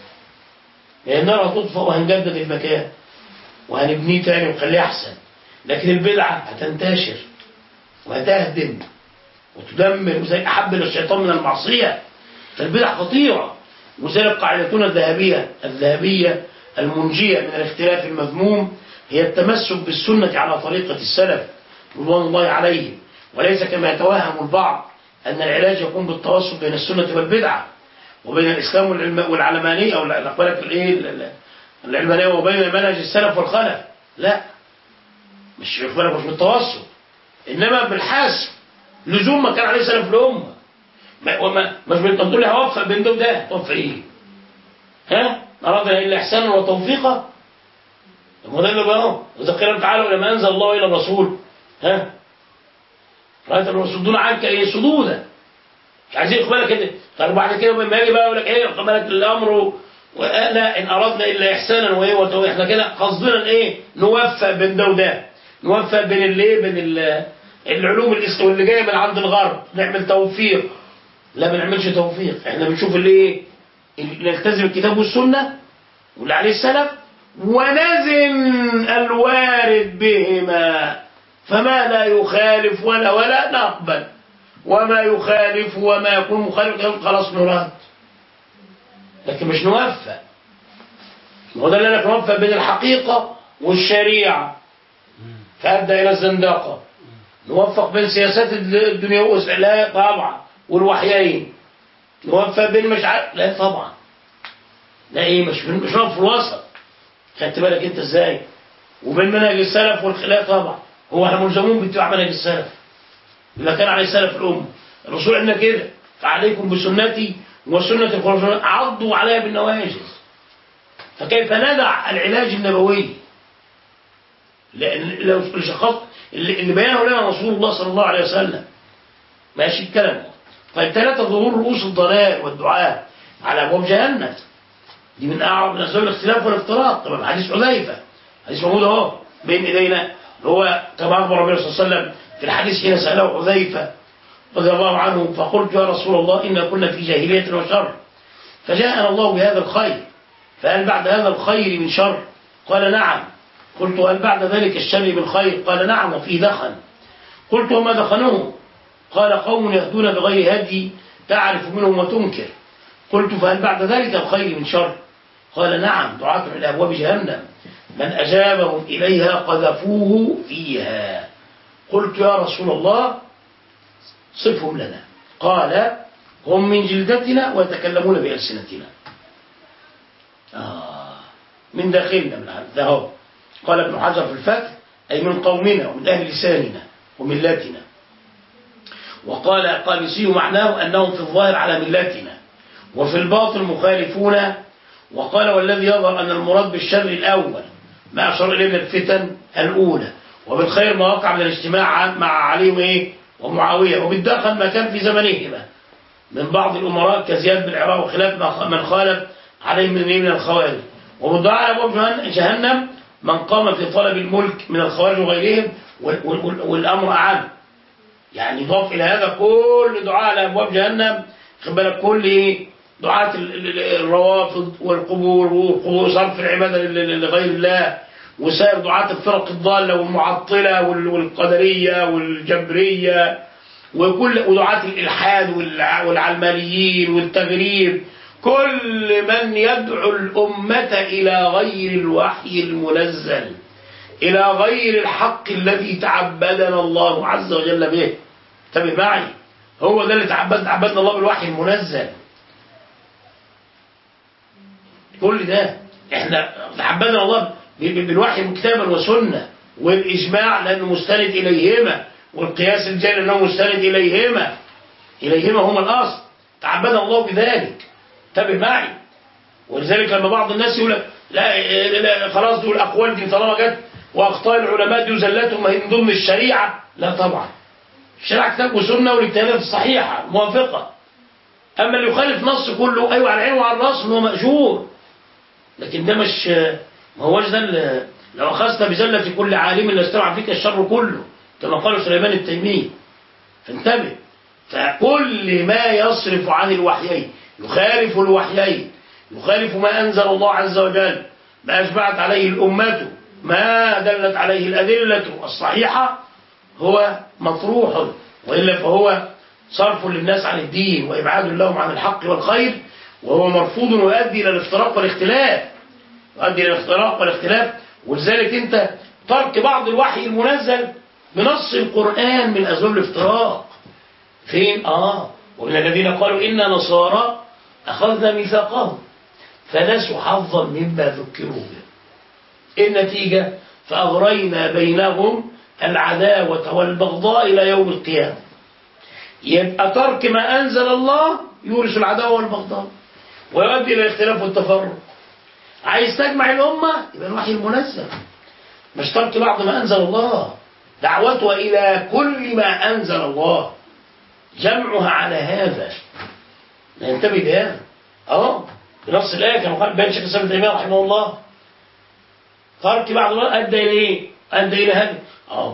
C: لأن النار هتطفأ وهنجدد المكان وهنبنيه تاني ونخليه أحسن لكن البدعة هتنتشر وهتهدم وتدمر وزي أحب للشيطان من المعصية فالبدع خطيرة وذلك قاعدتنا الذهبية الذهبية المنجية من الاختلاف المذموم هي التمسك بالسنة على طريقة السلف رضوان الله عليهم وليس كما يتوهم البعض أن العلاج يكون بالتوسط بين السنة والبدعة وبين الإسلام والعلم- والعلمانية أو الأقوال الإيه ال- ال- العلمانية وبين منهج السلف والخلف لا مش بالك مش بالتوسط إنما بالحسب لزوم ما كان عليه سلف الأمة ما وما مش بتقول لي هوفق بين ده وده توفق إيه؟ ها؟ أرادنا إلا إحسانا وتوفيقا طب ما ده اللي بقى إذا قيل تعالوا لما أنزل الله إلى الرسول ها؟ رأيت الرسول عنك إيه صدودا مش عايزين يقبلك كده طب بعد كده لما يجي بقى يقول لك ايه قبلك الامر و... لا ان اردنا الا احسانا وايه وتو... احنا كده قصدنا ايه نوفق بين ده وده نوفق بين الايه بين ال... العلوم الإس- واللي جايه من عند الغرب نعمل توفيق لا ما نعملش توفيق احنا بنشوف اللي ايه اللي نلتزم الكتاب والسنه واللي عليه السلف ونزن الوارد بهما فما لا يخالف ولا ولا نقبل وما يخالف وما يكون مخالف خلاص نرد لكن مش نوفق هو ده اللي انا نوفق بين الحقيقة والشريعة فأدى إلى الزندقة نوفق بين سياسات الدنيا لا طبعا والوحيين نوفق بين مش عارف لا طبعا لا ايه مش مش نقف في الوسط خدت بالك انت ازاي وبين منهج السلف والخلاف طبعا هو احنا ملزمون باتباع منهج السلف إذا كان عليه سلف الأمة الرسول قالنا كده فعليكم بسنتي وسنة الخلفاء عضوا عليها بالنواجذ فكيف ندع العلاج النبوي لأن لو الشخص اللي اللي بيانه لنا رسول الله صلى الله عليه وسلم ماشي الكلام طيب ثلاثة ظهور رؤوس الضلال والدعاء على أبواب جهنم دي من أعظم من أسباب الاختلاف والافتراق طبعا حديث حذيفة حديث موجود أهو بين إيدينا هو كما أخبر النبي صلى الله عليه وسلم في الحديث حين سأله حذيفة رضي الله عنه فقلت يا رسول الله إنا كنا في جاهلية وشر فجاءنا الله بهذا الخير فهل بعد هذا الخير من شر قال نعم قلت هل بعد ذلك الشر من خير قال نعم وفيه دخن قلت وما دخنوه قال قوم يهدون بغير هدي تعرف منهم وتنكر قلت فهل بعد ذلك الخير من شر قال نعم دعاة إلى أبواب جهنم من أجابهم إليها قذفوه فيها قلت يا رسول الله صفهم لنا قال هم من جلدتنا ويتكلمون بألسنتنا آه من داخلنا من ده هو قال ابن حجر في الفتح أي من قومنا ومن أهل لساننا وملتنا وقال قابسي معناه أنهم في الظاهر على ملتنا وفي الباطن مخالفون وقال والذي يظهر أن المراد بالشر الأول ما أشار إليه من الفتن الأولى وبالخير ما وقع من الاجتماع مع علي وإيه ومعاوية وبالدخل ما كان في زمنهما من بعض الأمراء كزياد بن عراء وخلاف من خالف عليه من من الخوارج وبالدعاء على أبواب جهنم من قام في طلب الملك من الخوارج وغيرهم والأمر أعم يعني ضاف إلى هذا كل دعاء على أبواب جهنم خد بالك كل دعاة الروافض والقبور وقبور صرف العبادة لغير الله وسائر دعاة الفرق الضالة والمعطلة والقدرية والجبرية وكل ودعاة الإلحاد والعلمانيين والتغريب كل من يدعو الأمة إلى غير الوحي المنزل إلى غير الحق الذي تعبدنا الله عز وجل به انتبه معي هو ده اللي تعبدنا تعبدنا الله بالوحي المنزل كل ده احنا تعبدنا الله بالوحي كتابا وسنة والإجماع لأنه مستند إليهما والقياس الجاري لأنه مستند إليهما إليهما هما الأصل تعبدنا الله بذلك انتبه معي ولذلك لما بعض الناس يقول لك لا, لا خلاص دول الأقوال دي طالما جت وأخطاء العلماء دي وزلاتهم من ضمن الشريعة لا طبعا الشريعة كتاب وسنة والاجتهادات الصحيحة موافقة أما اللي يخالف نص كله أيوة على العين وعلى الراس هو مأجور لكن ده مش ما هوش ده اللي لو أخذت بزلة كل عالم لاستمع فيك الشر كله كما قال سليمان التيمي فانتبه فكل ما يصرف عن الوحيين يخالف الوحيين يخالف ما أنزل الله عز وجل ما أجمعت عليه الأمة ما دلت عليه الأدلة الصحيحة هو مطروح وإلا فهو صرف للناس عن الدين وإبعاد لهم عن الحق والخير وهو مرفوض ويؤدي إلى الافتراق والاختلاف يؤدي إلى الافتراق والاختلاف ولذلك أنت ترك بعض الوحي المنزل بنص القرآن من أسباب الافتراق فين؟ آه ومن الذين قالوا إنا نصارى أخذنا ميثاقهم فنسوا حظا مما ذكروا به النتيجة فأغرينا بينهم العداوة والبغضاء إلى يوم القيامة يبقى ترك ما أنزل الله يورث العداوة والبغضاء ويؤدي إلى الاختلاف والتفرق عايز تجمع الأمة يبقى الوحي المنزل مش ترك بعض ما أنزل الله دعوتها إلى كل ما أنزل الله جمعها على هذا ننتبه لهذا اه بنفس الآية كما قال بين شيخ الإسلام ابن تيمية رحمه الله ترك بعض ما أدى إلى إيه؟ أدى إلى هذا اه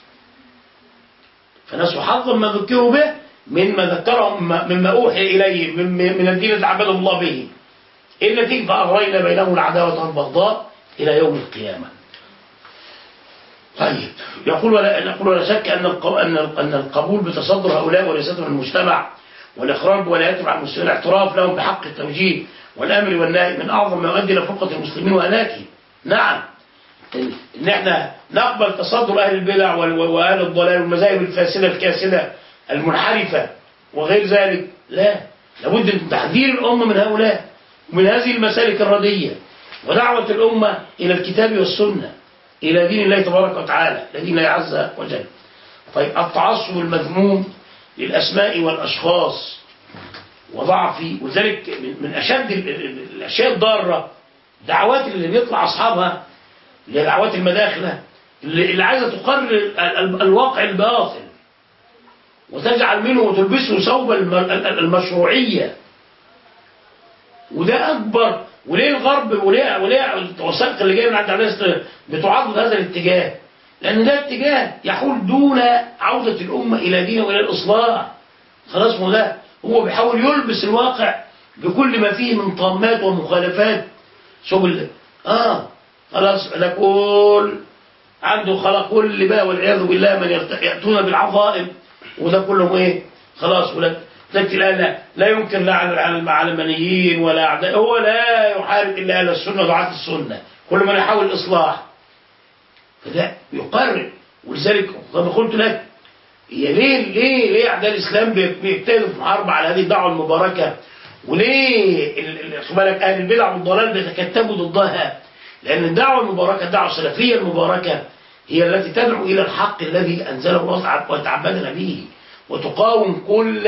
C: فنسوا حظا ما ذكروا به مما ذكرهم مما أوحي إليه من الدين الذي عبدهم الله به النتيجة فأغرينا بينهم العداوة والبغضاء إلى يوم القيامة طيب يقول ولا نقول ولا شك أن أن أن القبول بتصدر هؤلاء ورئاستهم المجتمع والإقرار بولايتهم على المسلمين الاعتراف لهم بحق التوجيه والأمر والنهي من أعظم ما يؤدي إلى فرقة المسلمين وهلاكهم نعم إن إحنا نقبل تصدر أهل البدع وأهل الضلال والمذاهب الفاسدة الكاسدة المنحرفة وغير ذلك لا لابد من تحذير الأمة من هؤلاء ومن هذه المسالك الردية ودعوة الأمة إلى الكتاب والسنة إلى دين الله تبارك وتعالى لدين الله عز وجل طيب التعصب المذموم للأسماء والأشخاص وضعف وذلك من أشد الأشياء الضارة دعوات اللي بيطلع أصحابها لدعوات المداخلة اللي عايزة تقرر الواقع الباطل وتجعل منه وتلبسه ثوب المشروعية وده اكبر وليه الغرب وليه وليه الوثائق اللي جايه من عند الناس بتعضد هذا الاتجاه لان ده اتجاه يحول دون عوده الامه الى دين والى الاصلاح خلاص ما ده هو بيحاول يلبس الواقع بكل ما فيه من طامات ومخالفات سبل اه خلاص ده كل عنده خلق كل بقى والعياذ بالله من يرت- ياتون بالعظائم وده كله ايه خلاص ولا تلاقي الآن لا, لا يمكن لا على على العلمانيين ولا أعداء هو لا يحارب إلا أهل السنة ودعاة السنة كل من يحاول الإصلاح فده يقرر ولذلك كما قلت لك هي ليه ليه ليه أعداء الإسلام بي- بيجتهدوا في محاربة على هذه الدعوة المباركة وليه ال- ال- خد بالك أهل البدع والضلال بيتكتبوا ضدها لأن الدعوة المباركة الدعوة السلفية المباركة هي التي تدعو إلى الحق الذي أنزله الله تعالى وتعبدنا به وتقاوم كل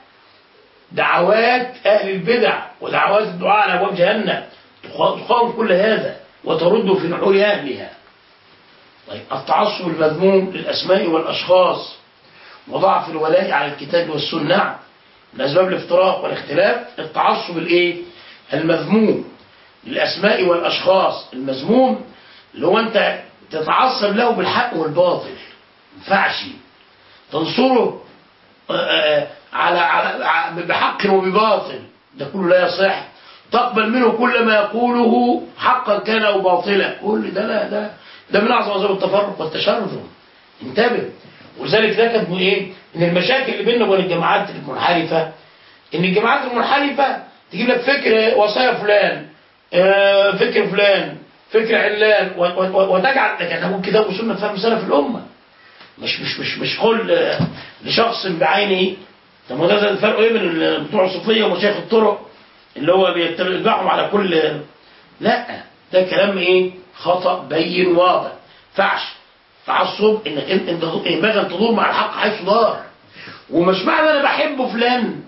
C: دعوات أهل البدع ودعوات الدعاء على أبواب جهنم تقا- تقاوم كل هذا وترد في نحور أهلها طيب التعصب المذموم للأسماء والأشخاص وضعف الولاء على الكتاب والسنة من أسباب الافتراق والاختلاف التعصب الإيه؟ المذموم للأسماء والأشخاص المذموم اللي هو أنت تتعصب له بالحق والباطل ما ينفعش تنصره آه، آه، على على ع- بحق وبباطل ده كله لا يصح تقبل منه كل ما يقوله حقا كان او باطلا كل ده لا ده ده من اعظم اسباب التفرق والتشرذم انتبه ولذلك ده كانت ايه ان المشاكل اللي بيننا وبين الجماعات المنحرفه ان الجماعات المنحرفه تجيب لك فكر وصايا فلان آه، فكر فلان فكر علان و- و- و- وتجعل ده كتبوا كتاب وسنه فهم سلف الامه مش مش مش مش قول آه، لشخص بعينه طب ما ده الفرق ايه بين ال- بتوع الصوفيه ومشايخ الطرق اللي هو بيتبعهم على كل لا ده كلام ايه خطا بين واضح فعش تعصب انك انت انت ينبغي ان تدور مع الحق حيث دار ومش معنى انا بحب فلان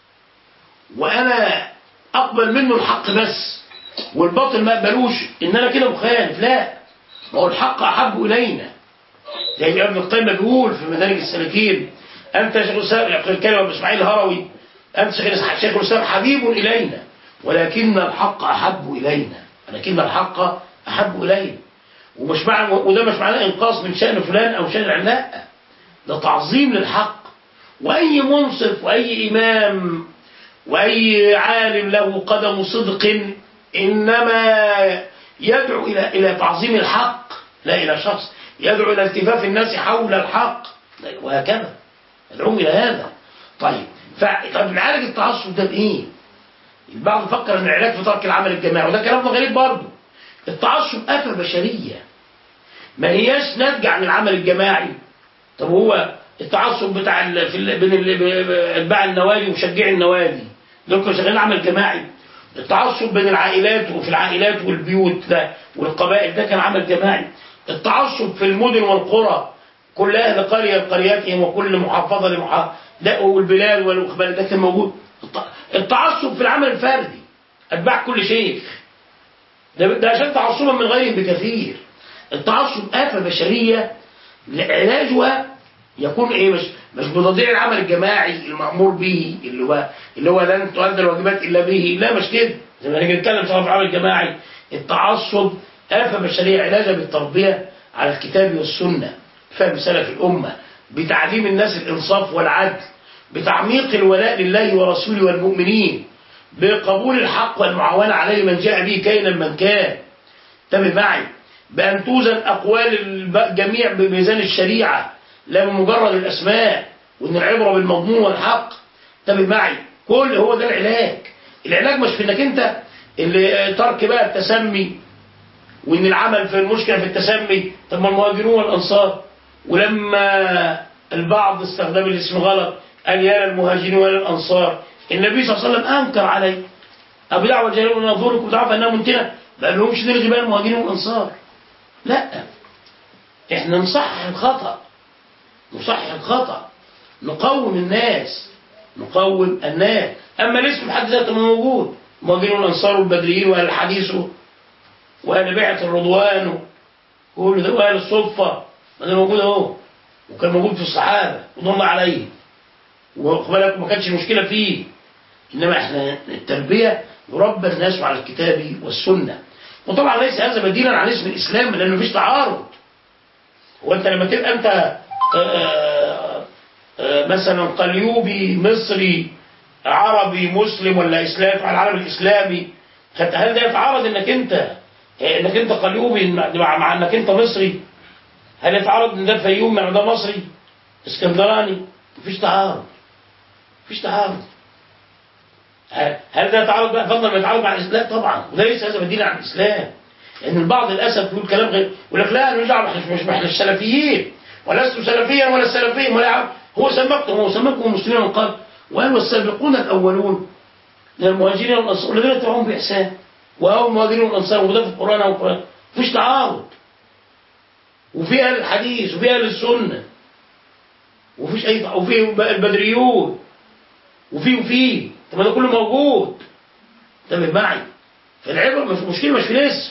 C: وانا اقبل منه الحق بس والباطل ما اقبلوش ان انا كده مخالف لا ما هو الحق احب الينا زي ما ابن القيم بيقول في مدارج السالكين انت يا شيخ الاسلام يقول الكلمه ابن اسماعيل الهروي انت شيخ شيخ الاسلام حبيب الينا ولكن الحق احب الينا ولكن الحق احب الينا ومش معنى وده مش معناه انقاص من شان فلان او شان علان لا ده تعظيم للحق واي منصف واي امام واي عالم له قدم صدق انما يدعو الى الى تعظيم الحق لا الى شخص يدعو الى التفاف الناس حول الحق وهكذا يدعوهم الى هذا طيب ف- طب نعالج التعصب ده بايه؟ البعض فكر ان العلاج في ترك العمل الجماعي وده كلام غريب برضه التعصب آفة بشرية ما هياش ناتجة عن العمل الجماعي طب هو التعصب بتاع ال... في ال... بين ال... ب- اتباع النوادي ومشجعي النوادي دول كانوا شغالين عمل جماعي التعصب بين العائلات وفي العائلات والبيوت ده والقبائل ده كان عمل جماعي التعصب في المدن والقرى كل اهل قريه لقرياتهم وكل محافظه لمحافظه ده والبلاد والاخبار ده كان موجود الت- التعصب في العمل الفردي اتباع كل شيخ ده ده عشان تعصبا من غيرهم بكثير التعصب آفة بشرية علاجها يكون ايه مش مش بتضييع العمل الجماعي المأمور به اللي هو اللي هو لن تؤدى الواجبات الا به لا مش كده زي ما نيجي نتكلم في العمل الجماعي التعصب آفة بشرية علاجها بالتربية على الكتاب والسنة فهم سلف الأمة بتعليم الناس الإنصاف والعدل بتعميق الولاء لله ورسوله والمؤمنين بقبول الحق والمعاونة عليه من جاء به كائنا من كان انتبه معي بأن توزن أقوال الجميع بميزان الشريعة لا بمجرد الأسماء وإن العبرة بالمضمون والحق انتبه معي كل هو ده العلاج العلاج مش في إنك أنت اللي ترك بقى التسمي وإن العمل في المشكلة في التسمي طب ما المهاجرون والأنصار ولما البعض استخدم الاسم غلط قال يا المهاجرين ولا الأنصار النبي صلى الله عليه وسلم أنكر عليه أبو دعوة جلال نظوركم تعرف أنها منتنة ما قالهمش نلغي بقى المهاجرين والأنصار لا احنا نصحح الخطأ نصحح الخطأ نقوم الناس نقوم الناس أما الاسم بحد ذاته ما موجود المهاجرين والأنصار والبدريين وأهل الحديث وأهل بيعة الرضوان كل ده وأهل الصفة ما ده موجود أهو وكان موجود في الصحابة وضم عليه وخد بالك ما كانش المشكلة فيه إنما احنا التربية يربى الناس على الكتاب والسنة وطبعا ليس هذا بديلا عن اسم الإسلام لأنه مفيش تعارض هو أنت لما تبقى أنت آه، آه، مثلا قليوبي مصري عربي مسلم ولا إسلام على العالم الإسلامي فأنت هل ده يتعارض إنك أنت آه، إنك أنت قليوبي مع مع إنك أنت مصري هل يتعارض إن ده فيوم مع ده مصري اسكندراني مفيش تعارض مفيش تعارض هل هل ده يتعارض بقى فضلا ما يتعارض مع الاسلام طبعا وده ليس هذا بديل عن الاسلام لان البعض للاسف يقول كلام غير يقول لك لا انا مش دعوه مش مش احنا السلفيين ولست سلفيا ولا سلفيا ولا عم. هو سمكتم هو سمكم مسلمين من قبل وقال والسابقون الاولون من المهاجرين والانصار الذين اتبعوهم باحسان وهو المهاجرين والانصار وده في القران او القران مفيش تعارض وفي اهل الحديث وفي اهل السنه وفيش اي وفي البدريون وفي وفي طب ما ده كله موجود انتبه معي فالعبره مش مشكله مش في الاسم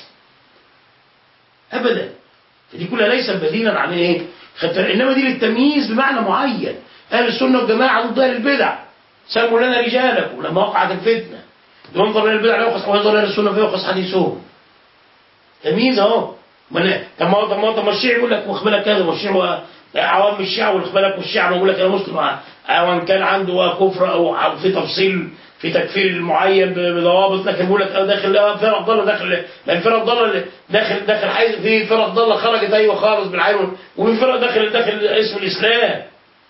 C: ابدا فدي كلها ليست بديلا عن ايه خدت انما دي للتمييز بمعنى معين اهل السنه والجماعه ضد اهل البدع سموا لنا رجالكم لما وقعت الفتنه ينظر الى البدع يوقص وينظر الى السنه فيوقص حديثهم تمييز اهو ما أنا- طب ما طب ما طب ما الشيعي يقول لك واخد بالك كذا والشيعي هو عوام الشيعة واخد بالك والشيعة بيقول لك انا مسلم او ان كان عنده كفر او أو في تفصيل في تكفير معين بضوابط لكن بيقول لك اه داخل اه فرق ضاله داخل ما الفرق ضاله اللي داخل داخل حيز في فرق ضاله خرجت ايوه خالص بالعين وفي فرق داخل داخل اسم الاسلام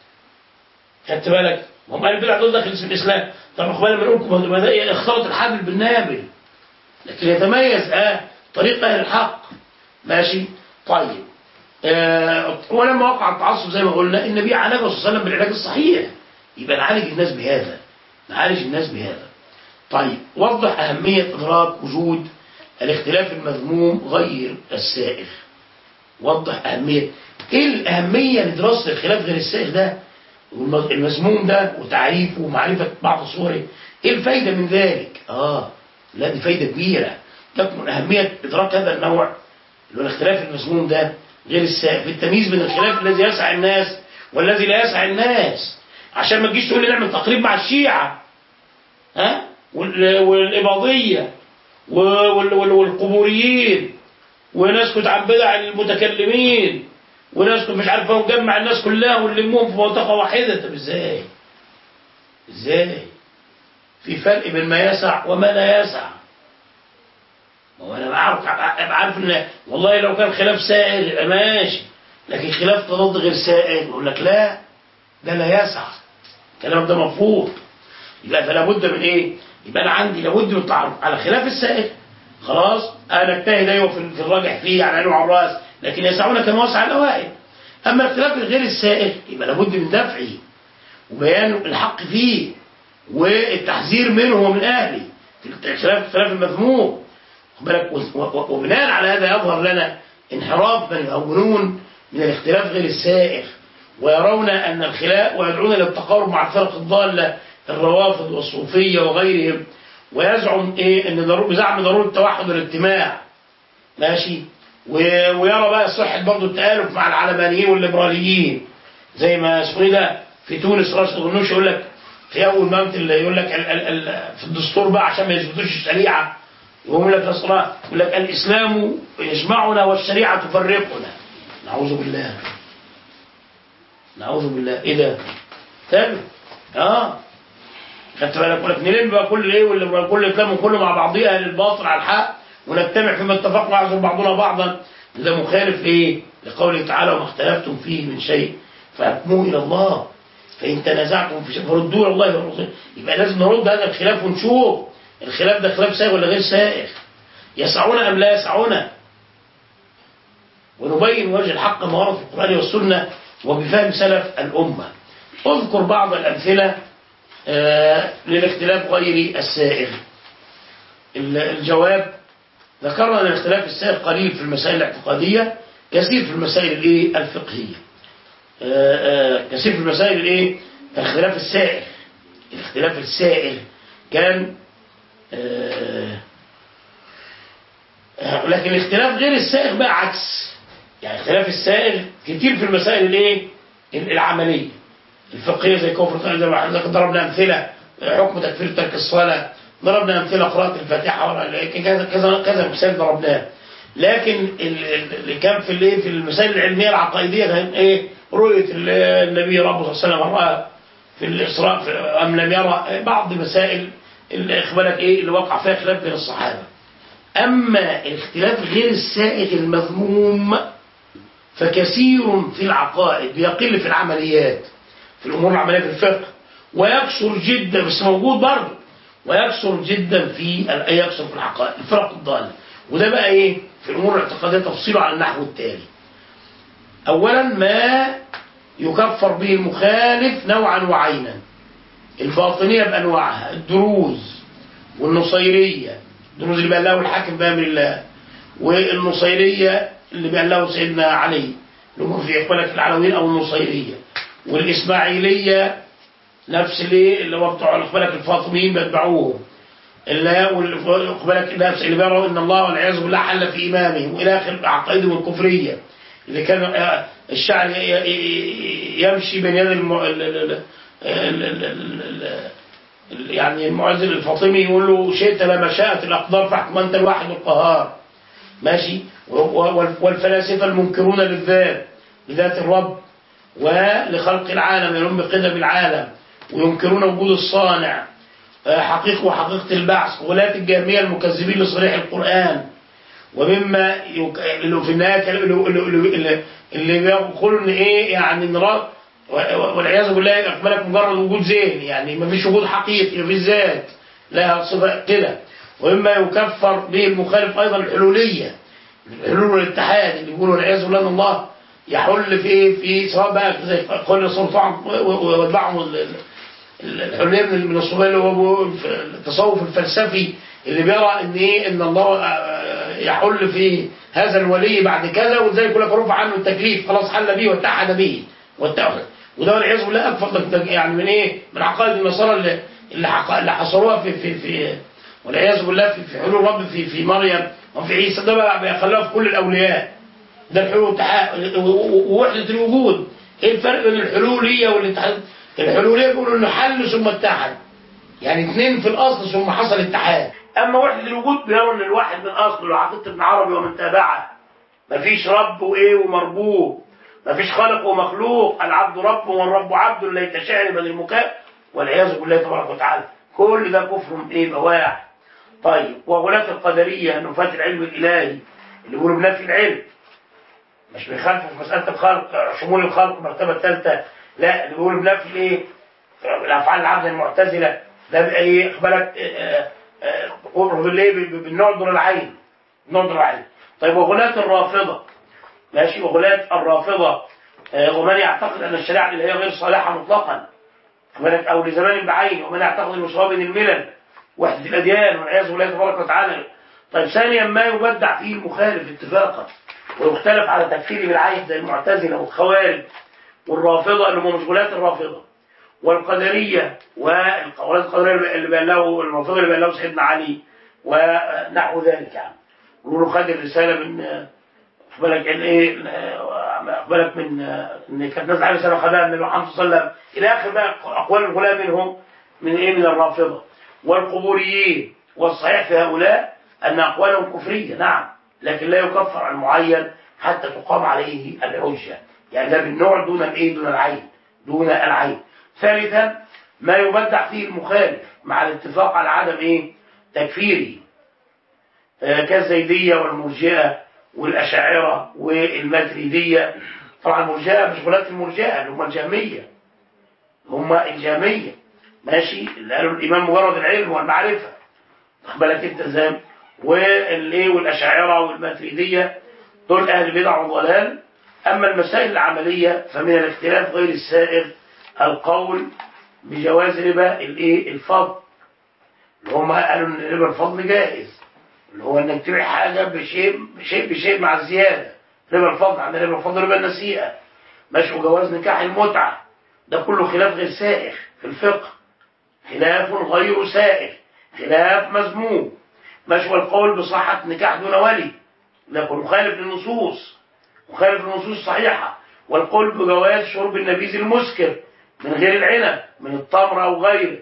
C: خدت بالك هم قال البدع دول داخل اسم الاسلام طب اخواني بنقول لكم ما ده اختلط الحبل بالنابل لكن يتميز اه طريق اهل الحق ماشي طيب آه ولما وقع التعصب زي ما قلنا النبي عالجه صلى الله عليه وسلم بالعلاج الصحيح يبقى نعالج الناس بهذا نعالج الناس بهذا طيب وضح أهمية إدراك وجود الاختلاف المذموم غير السائغ وضح أهمية إيه الأهمية لدراسة الخلاف غير السائغ ده والم- المذموم ده وتعريفه ومعرفة بعض صوره إيه الفايدة من ذلك آه لا دي فايدة كبيرة تكمن أهمية إدراك هذا النوع اللي هو الاختلاف المذموم ده غير السائغ في التمييز بين الخلاف الذي يسعى الناس والذي لا يسعى الناس عشان ما تجيش تقول لي نعمل تقريب مع الشيعة ها وال- والإباضية وال- وال- والقبوريين ونسكت عن بدع المتكلمين ونسكت مش عارف نجمع الناس كلها ونلمهم في منطقة واحدة طب ازاي ازاي في فرق بين ما يسع وما لا يسع ما هو انا بعرف ابقى عارف ان والله لو كان خلاف سائل يبقى ماشي لكن خلاف تضاد غير سائل يقول لك لا ده لا يسع الكلام ده مرفوض يبقى فلا بد من ايه يبقى انا عندي لابد من التعرف على خلاف السائل خلاص انا اجتهد ايوه في في الراجح فيه على عينه وعلى الراس لكن يسعون كما وسع الاوائل اما الخلاف الغير السائل يبقى لابد من دفعه وبيان الحق فيه والتحذير منه ومن اهله في الخلاف الخلاف المذموم خد بالك و- و- وبناء على هذا يظهر لنا انحراف من يهونون من الاختلاف غير السائغ ويرون أن الخلاف ويدعون إلى التقارب مع الفرق الضالة الروافض والصوفية وغيرهم ويزعم إيه أن ضروري بزعم ضرورة التوحد والاجتماع ماشي و- ويرى بقى صحة برضه التآلف مع العلمانيين والليبراليين زي ما اسمه إيه ده في تونس راشد غنوش يقول لك في أول ما اللي يقول لك ال ال ال في الدستور بقى عشان ما يثبتوش الشريعة يقول لك الصلاة يقول لك الإسلام يجمعنا والشريعة تفرقنا نعوذ بالله نعوذ بالله ايه ده تاني اه خدت بالك يقول لك نلم بقى كل ايه واللي كل كلام كله مع بعضيه اهل الباطل على الحق ونجتمع فيما اتفقنا نعذر بعضنا بعضا ده مخالف ايه لقوله تعالى وما اختلفتم فيه من شيء فحكموه الى الله فان تنازعتم في شيء فردوه الى الله والرسول يبقى لازم نرد هذا الخلاف ونشوف الخلاف ده خلاف سائغ ولا غير سائغ يسعنا ام لا يسعنا ونبين وجه الحق ما ورد في القرآن والسنة وبفهم سلف الأمة اذكر بعض الأمثلة آه، للاختلاف غير السائغ ال- الجواب ذكرنا أن الاختلاف السائغ قليل في المسائل الاعتقادية كثير في المسائل الايه الفقهية آه، آه، كثير في المسائل الايه الاختلاف السائغ الاختلاف السائغ كان آه، لكن الاختلاف غير السائغ بقى عكس يعني اختلاف السائغ كتير في المسائل الايه العمليه الفقهيه زي كفر زي ما زي ما ضربنا امثله حكم تكفير ترك الصلاه ضربنا امثله قراءه الفاتحه ولا كذا كذا كذا مثال ضربناه لكن ال- ال- اللي كان في الايه في المسائل العلميه العقائديه كان ايه رؤيه ال- النبي ربه صلى الله عليه وسلم رأى في الاسراء في- ام لم يرى بعض مسائل اللي اخبارك ايه اللي وقع فيها خلاف بين الصحابه اما الاختلاف غير السائغ المذموم فكثير في العقائد يقل في العمليات في الامور العمليه في الفقه ويكثر جدا بس موجود برضه ويكثر جدا في ال- يكثر في العقائد الفرق الضاله وده بقى ايه في الامور الاعتقاديه تفصيله على النحو التالي اولا ما يكفر به المخالف نوعا وعينا الباطنيه بانواعها الدروز والنصيريه الدروز اللي بقى له الحاكم بامر الله والنصيريه اللي بقى له سيدنا علي اللي هم في اخوانك العلويين او النصيريه والاسماعيليه نفس اللي اللي هو بتوع اخوانك الفاطميين بيتبعوهم اللي اقبلك نفس اللي بيروا ان الله والعياذ بالله حل في امامهم والى اخر عقائدهم الكفريه اللي كان آه، الشعر ي- ي- يمشي بين يد الم... ال- ال- ال- ال- ال- ال- ال- يعني المعزل الفاطمي يقول له شئت لما شاءت الاقدار فاحكم انت الواحد القهار ماشي و- و- والفلاسفه المنكرون للذات لذات الرب ولخلق العالم يرون بقدم العالم وينكرون وجود الصانع آه، حقيقة وحقيقة البعث ولاة الجهمية المكذبين لصريح القرآن ومما يك... اللي في النهاية كلام- اللي, اللي, اللي, اللي بيقولوا ان ايه يعني ان را- و- والعياذ بالله اقبلك مجرد وجود ذهني يعني ما فيش وجود حقيقي ما فيش ذات لها صفة كده ومما يكفر به المخالف ايضا الحلولية الحلول والاتحاد اللي بيقولوا والعياذ بالله ان الله يحل في ايه في سواء بقى زي كل سلطان ويتبعهم ال- ال- الحليه من من الصوفيه اللي هو التصوف الفلسفي اللي بيرى ان ايه ان الله آه، يحل في هذا الولي بعد كذا وازاي يقول لك رفع عنه التكليف خلاص حل به واتحد به واتحد وده والعياذ بالله اكفر ده- ده يعني من ايه من عقائد النصارى اللي اللي, حق- اللي حصروها في في في والعياذ بالله في, في حلول رب في في مريم وفي عيسى ده بقى بيخلوها في كل الاولياء ده الحلول والاتحاد و- و- ووحده الوجود ايه الفرق بين الحلوليه والاتحاد الحلوليه بيقولوا انه حل ثم اتحد يعني اثنين في الاصل ثم حصل اتحاد اما وحده الوجود بيروا ان الواحد من اصله عقيده ابن عربي ومن تابعه مفيش رب وايه ومربوب مفيش خالق ومخلوق العبد رب والرب عبد ليت شعر بل المكاء والعياذ بالله تبارك وتعالى كل ده كفر ايه بواح طيب وغلاة القدرية نفاة العلم الإلهي اللي بيقولوا بنفي العلم مش بيخالفوا في مسألة الخلق شمول الخلق المرتبة الثالثة لا اللي بيقولوا بنفي الايه الأفعال العبد المعتزلة ده بقى ايه اخبارك كفر بالايه بالنوع دور العين نوع دور العين طيب وغلاة الرافضة ماشي وغلاة الرافضة آه، ومن يعتقد أن الشريعة اللي هي غير صالحة مطلقا بالك او لزمان بعين ومن يعتقد المساواة بين الملل وحدة الأديان والعياذ بالله تبارك وتعالى طيب ثانيا ما يبدع فيه المخالف اتفاقا ويختلف على تكفيره بالعين زي المعتزلة والخوارج والرافضة اللي هم مشغولات الرافضة والقدرية والقولات القدرية اللي بان له الرافضة اللي بان له سيدنا علي ونحو ذلك يعني يقولوا خد الرسالة من بالك ان ايه بالك من ان كانت نازله عليه رساله خدها النبي محمد صلى الله عليه وسلم الى اخر بقى اقوال الغلاة منهم من ايه من الرافضه والقبوريين والصحيح في هؤلاء ان اقوالهم كفريه نعم لكن لا يكفر عن معين حتى تقام عليه الحجه يعني ده بالنوع دون الايه دون العين دون العين ثالثا ما يبدع فيه المخالف مع الاتفاق على عدم ايه تكفيره آه، كالزيديه والمرجئه والأشاعرة والماتريدية طبعا المرجئة مش غلاة المرجئة اللي هم الجهمية هم الجهمية ماشي اللي قالوا الإيمان مجرد العلم والمعرفة واخد بالك أنت ازاي والإيه والأشاعرة والماتريدية دول أهل بدع وضلال أما المسائل العملية فمن الاختلاف غير السائغ القول بجواز ربا الإيه الفضل اللي هم قالوا إن ربا الفضل جائز اللي هو انك تبيع حاجه بشيء بشيء بشيء مع الزياده ربا الفضل عندنا ربا الفضل ربا النسيئه ماشي وجواز نكاح المتعه ده كله خلاف غير سائغ في الفقه خلاف غير سائغ خلاف مذموم ماشي والقول بصحه نكاح دون ولي لكن مخالف للنصوص مخالف للنصوص الصحيحه والقول بجواز شرب النبيذ المسكر من غير العنب من التمر او غيره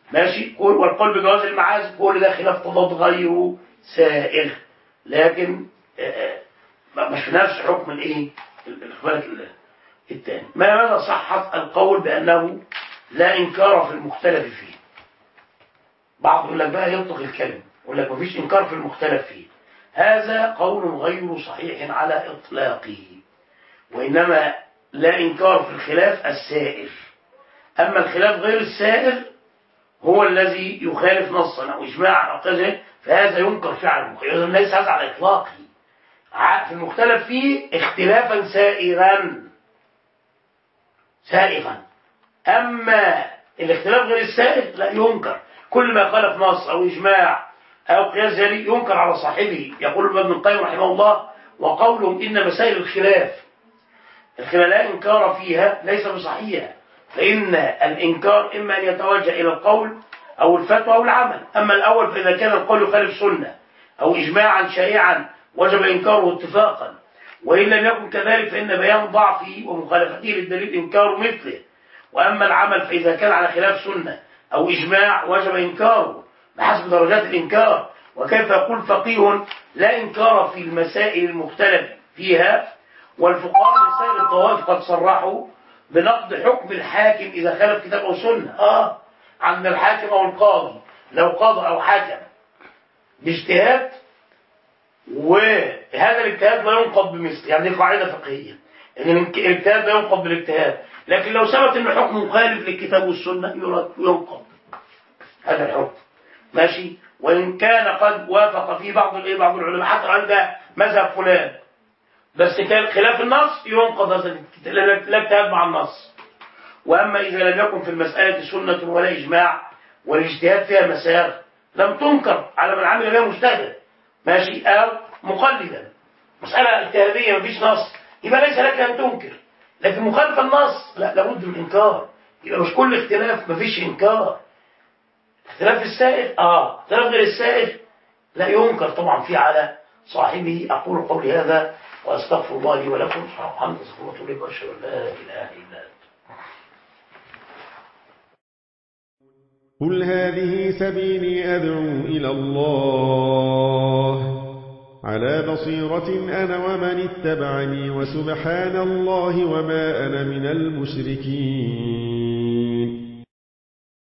C: ماشي كل والقول بجواز المعازف كل ده خلاف تضاد غير سائغ لكن آه، آه، مش في نفس حكم الايه ال- الاخوان ال- الثاني ما مدى صحة القول بأنه لا إنكار في المختلف فيه بعض يقول لك بقى يطلق الكلم يقول لك مفيش إنكار في المختلف فيه هذا قول غير صحيح على إطلاقه وإنما لا إنكار في الخلاف السائر أما الخلاف غير السائر هو الذي يخالف نصا أو إجماعا أو كذا فهذا ينكر فعلا إذا ليس هذا على إطلاقه ع- في المختلف فيه اختلافا سائغا سائغا أما الاختلاف غير السائغ لا ينكر كل ما خالف نص أو إجماع أو قياس جلي ينكر على صاحبه يقول ابن القيم رحمه الله وقولهم إن مسائل الخلاف الخلاف لا إنكار فيها ليس بصحيح فإن الإنكار إما أن يتوجه إلى القول أو الفتوى أو العمل أما الأول فإذا كان القول يخالف سنة أو إجماعا شائعا وجب إنكاره اتفاقا وإن لم يكن كذلك فإن بيان ضعفه ومخالفته للدليل إنكار مثله وأما العمل فإذا كان على خلاف سنة أو إجماع وجب إنكاره بحسب درجات الإنكار وكيف يقول فقيه لا إنكار في المسائل المختلف فيها والفقهاء من سائر الطوائف قد صرحوا بنقد حكم الحاكم إذا خالف كتاب أو سنة آه عند الحاكم أو القاضي لو قضى أو حكم باجتهاد وهذا الاجتهاد لا ينقض بمثل يعني دي قاعدة فقهية ان الاجتهاد لا ينقض بالاجتهاد لكن لو ثبت ان حكم مخالف للكتاب والسنة يرد ينقض هذا الحكم ماشي وان كان قد وافق فيه بعض الايه بعض العلماء حتى عند مذهب فلان بس كان خلاف النص ينقض هذا الاجتهاد لا لا اجتهاد مع النص واما اذا لم يكن في المسألة سنة ولا اجماع والاجتهاد فيها مساغ لم تنكر على من عمل بها مجتهد ماشي أو مقلدا مسألة اجتهادية مفيش نص يبقى ليس لك أن تنكر لكن مخالف النص لا لابد من إنكار يبقى مش كل اختلاف مفيش إنكار اختلاف السائر آه اختلاف غير السائر لا ينكر طبعا في على صاحبه أقول قولي هذا وأستغفر الله لي ولكم سبحانه وتعالى أستغفر الله وأتوب إليه وأشهد أن لا إله إلا أنت
D: قل هذه سبيلي أدعو إلى الله على بصيرة أنا ومن اتبعني وسبحان الله وما أنا من المشركين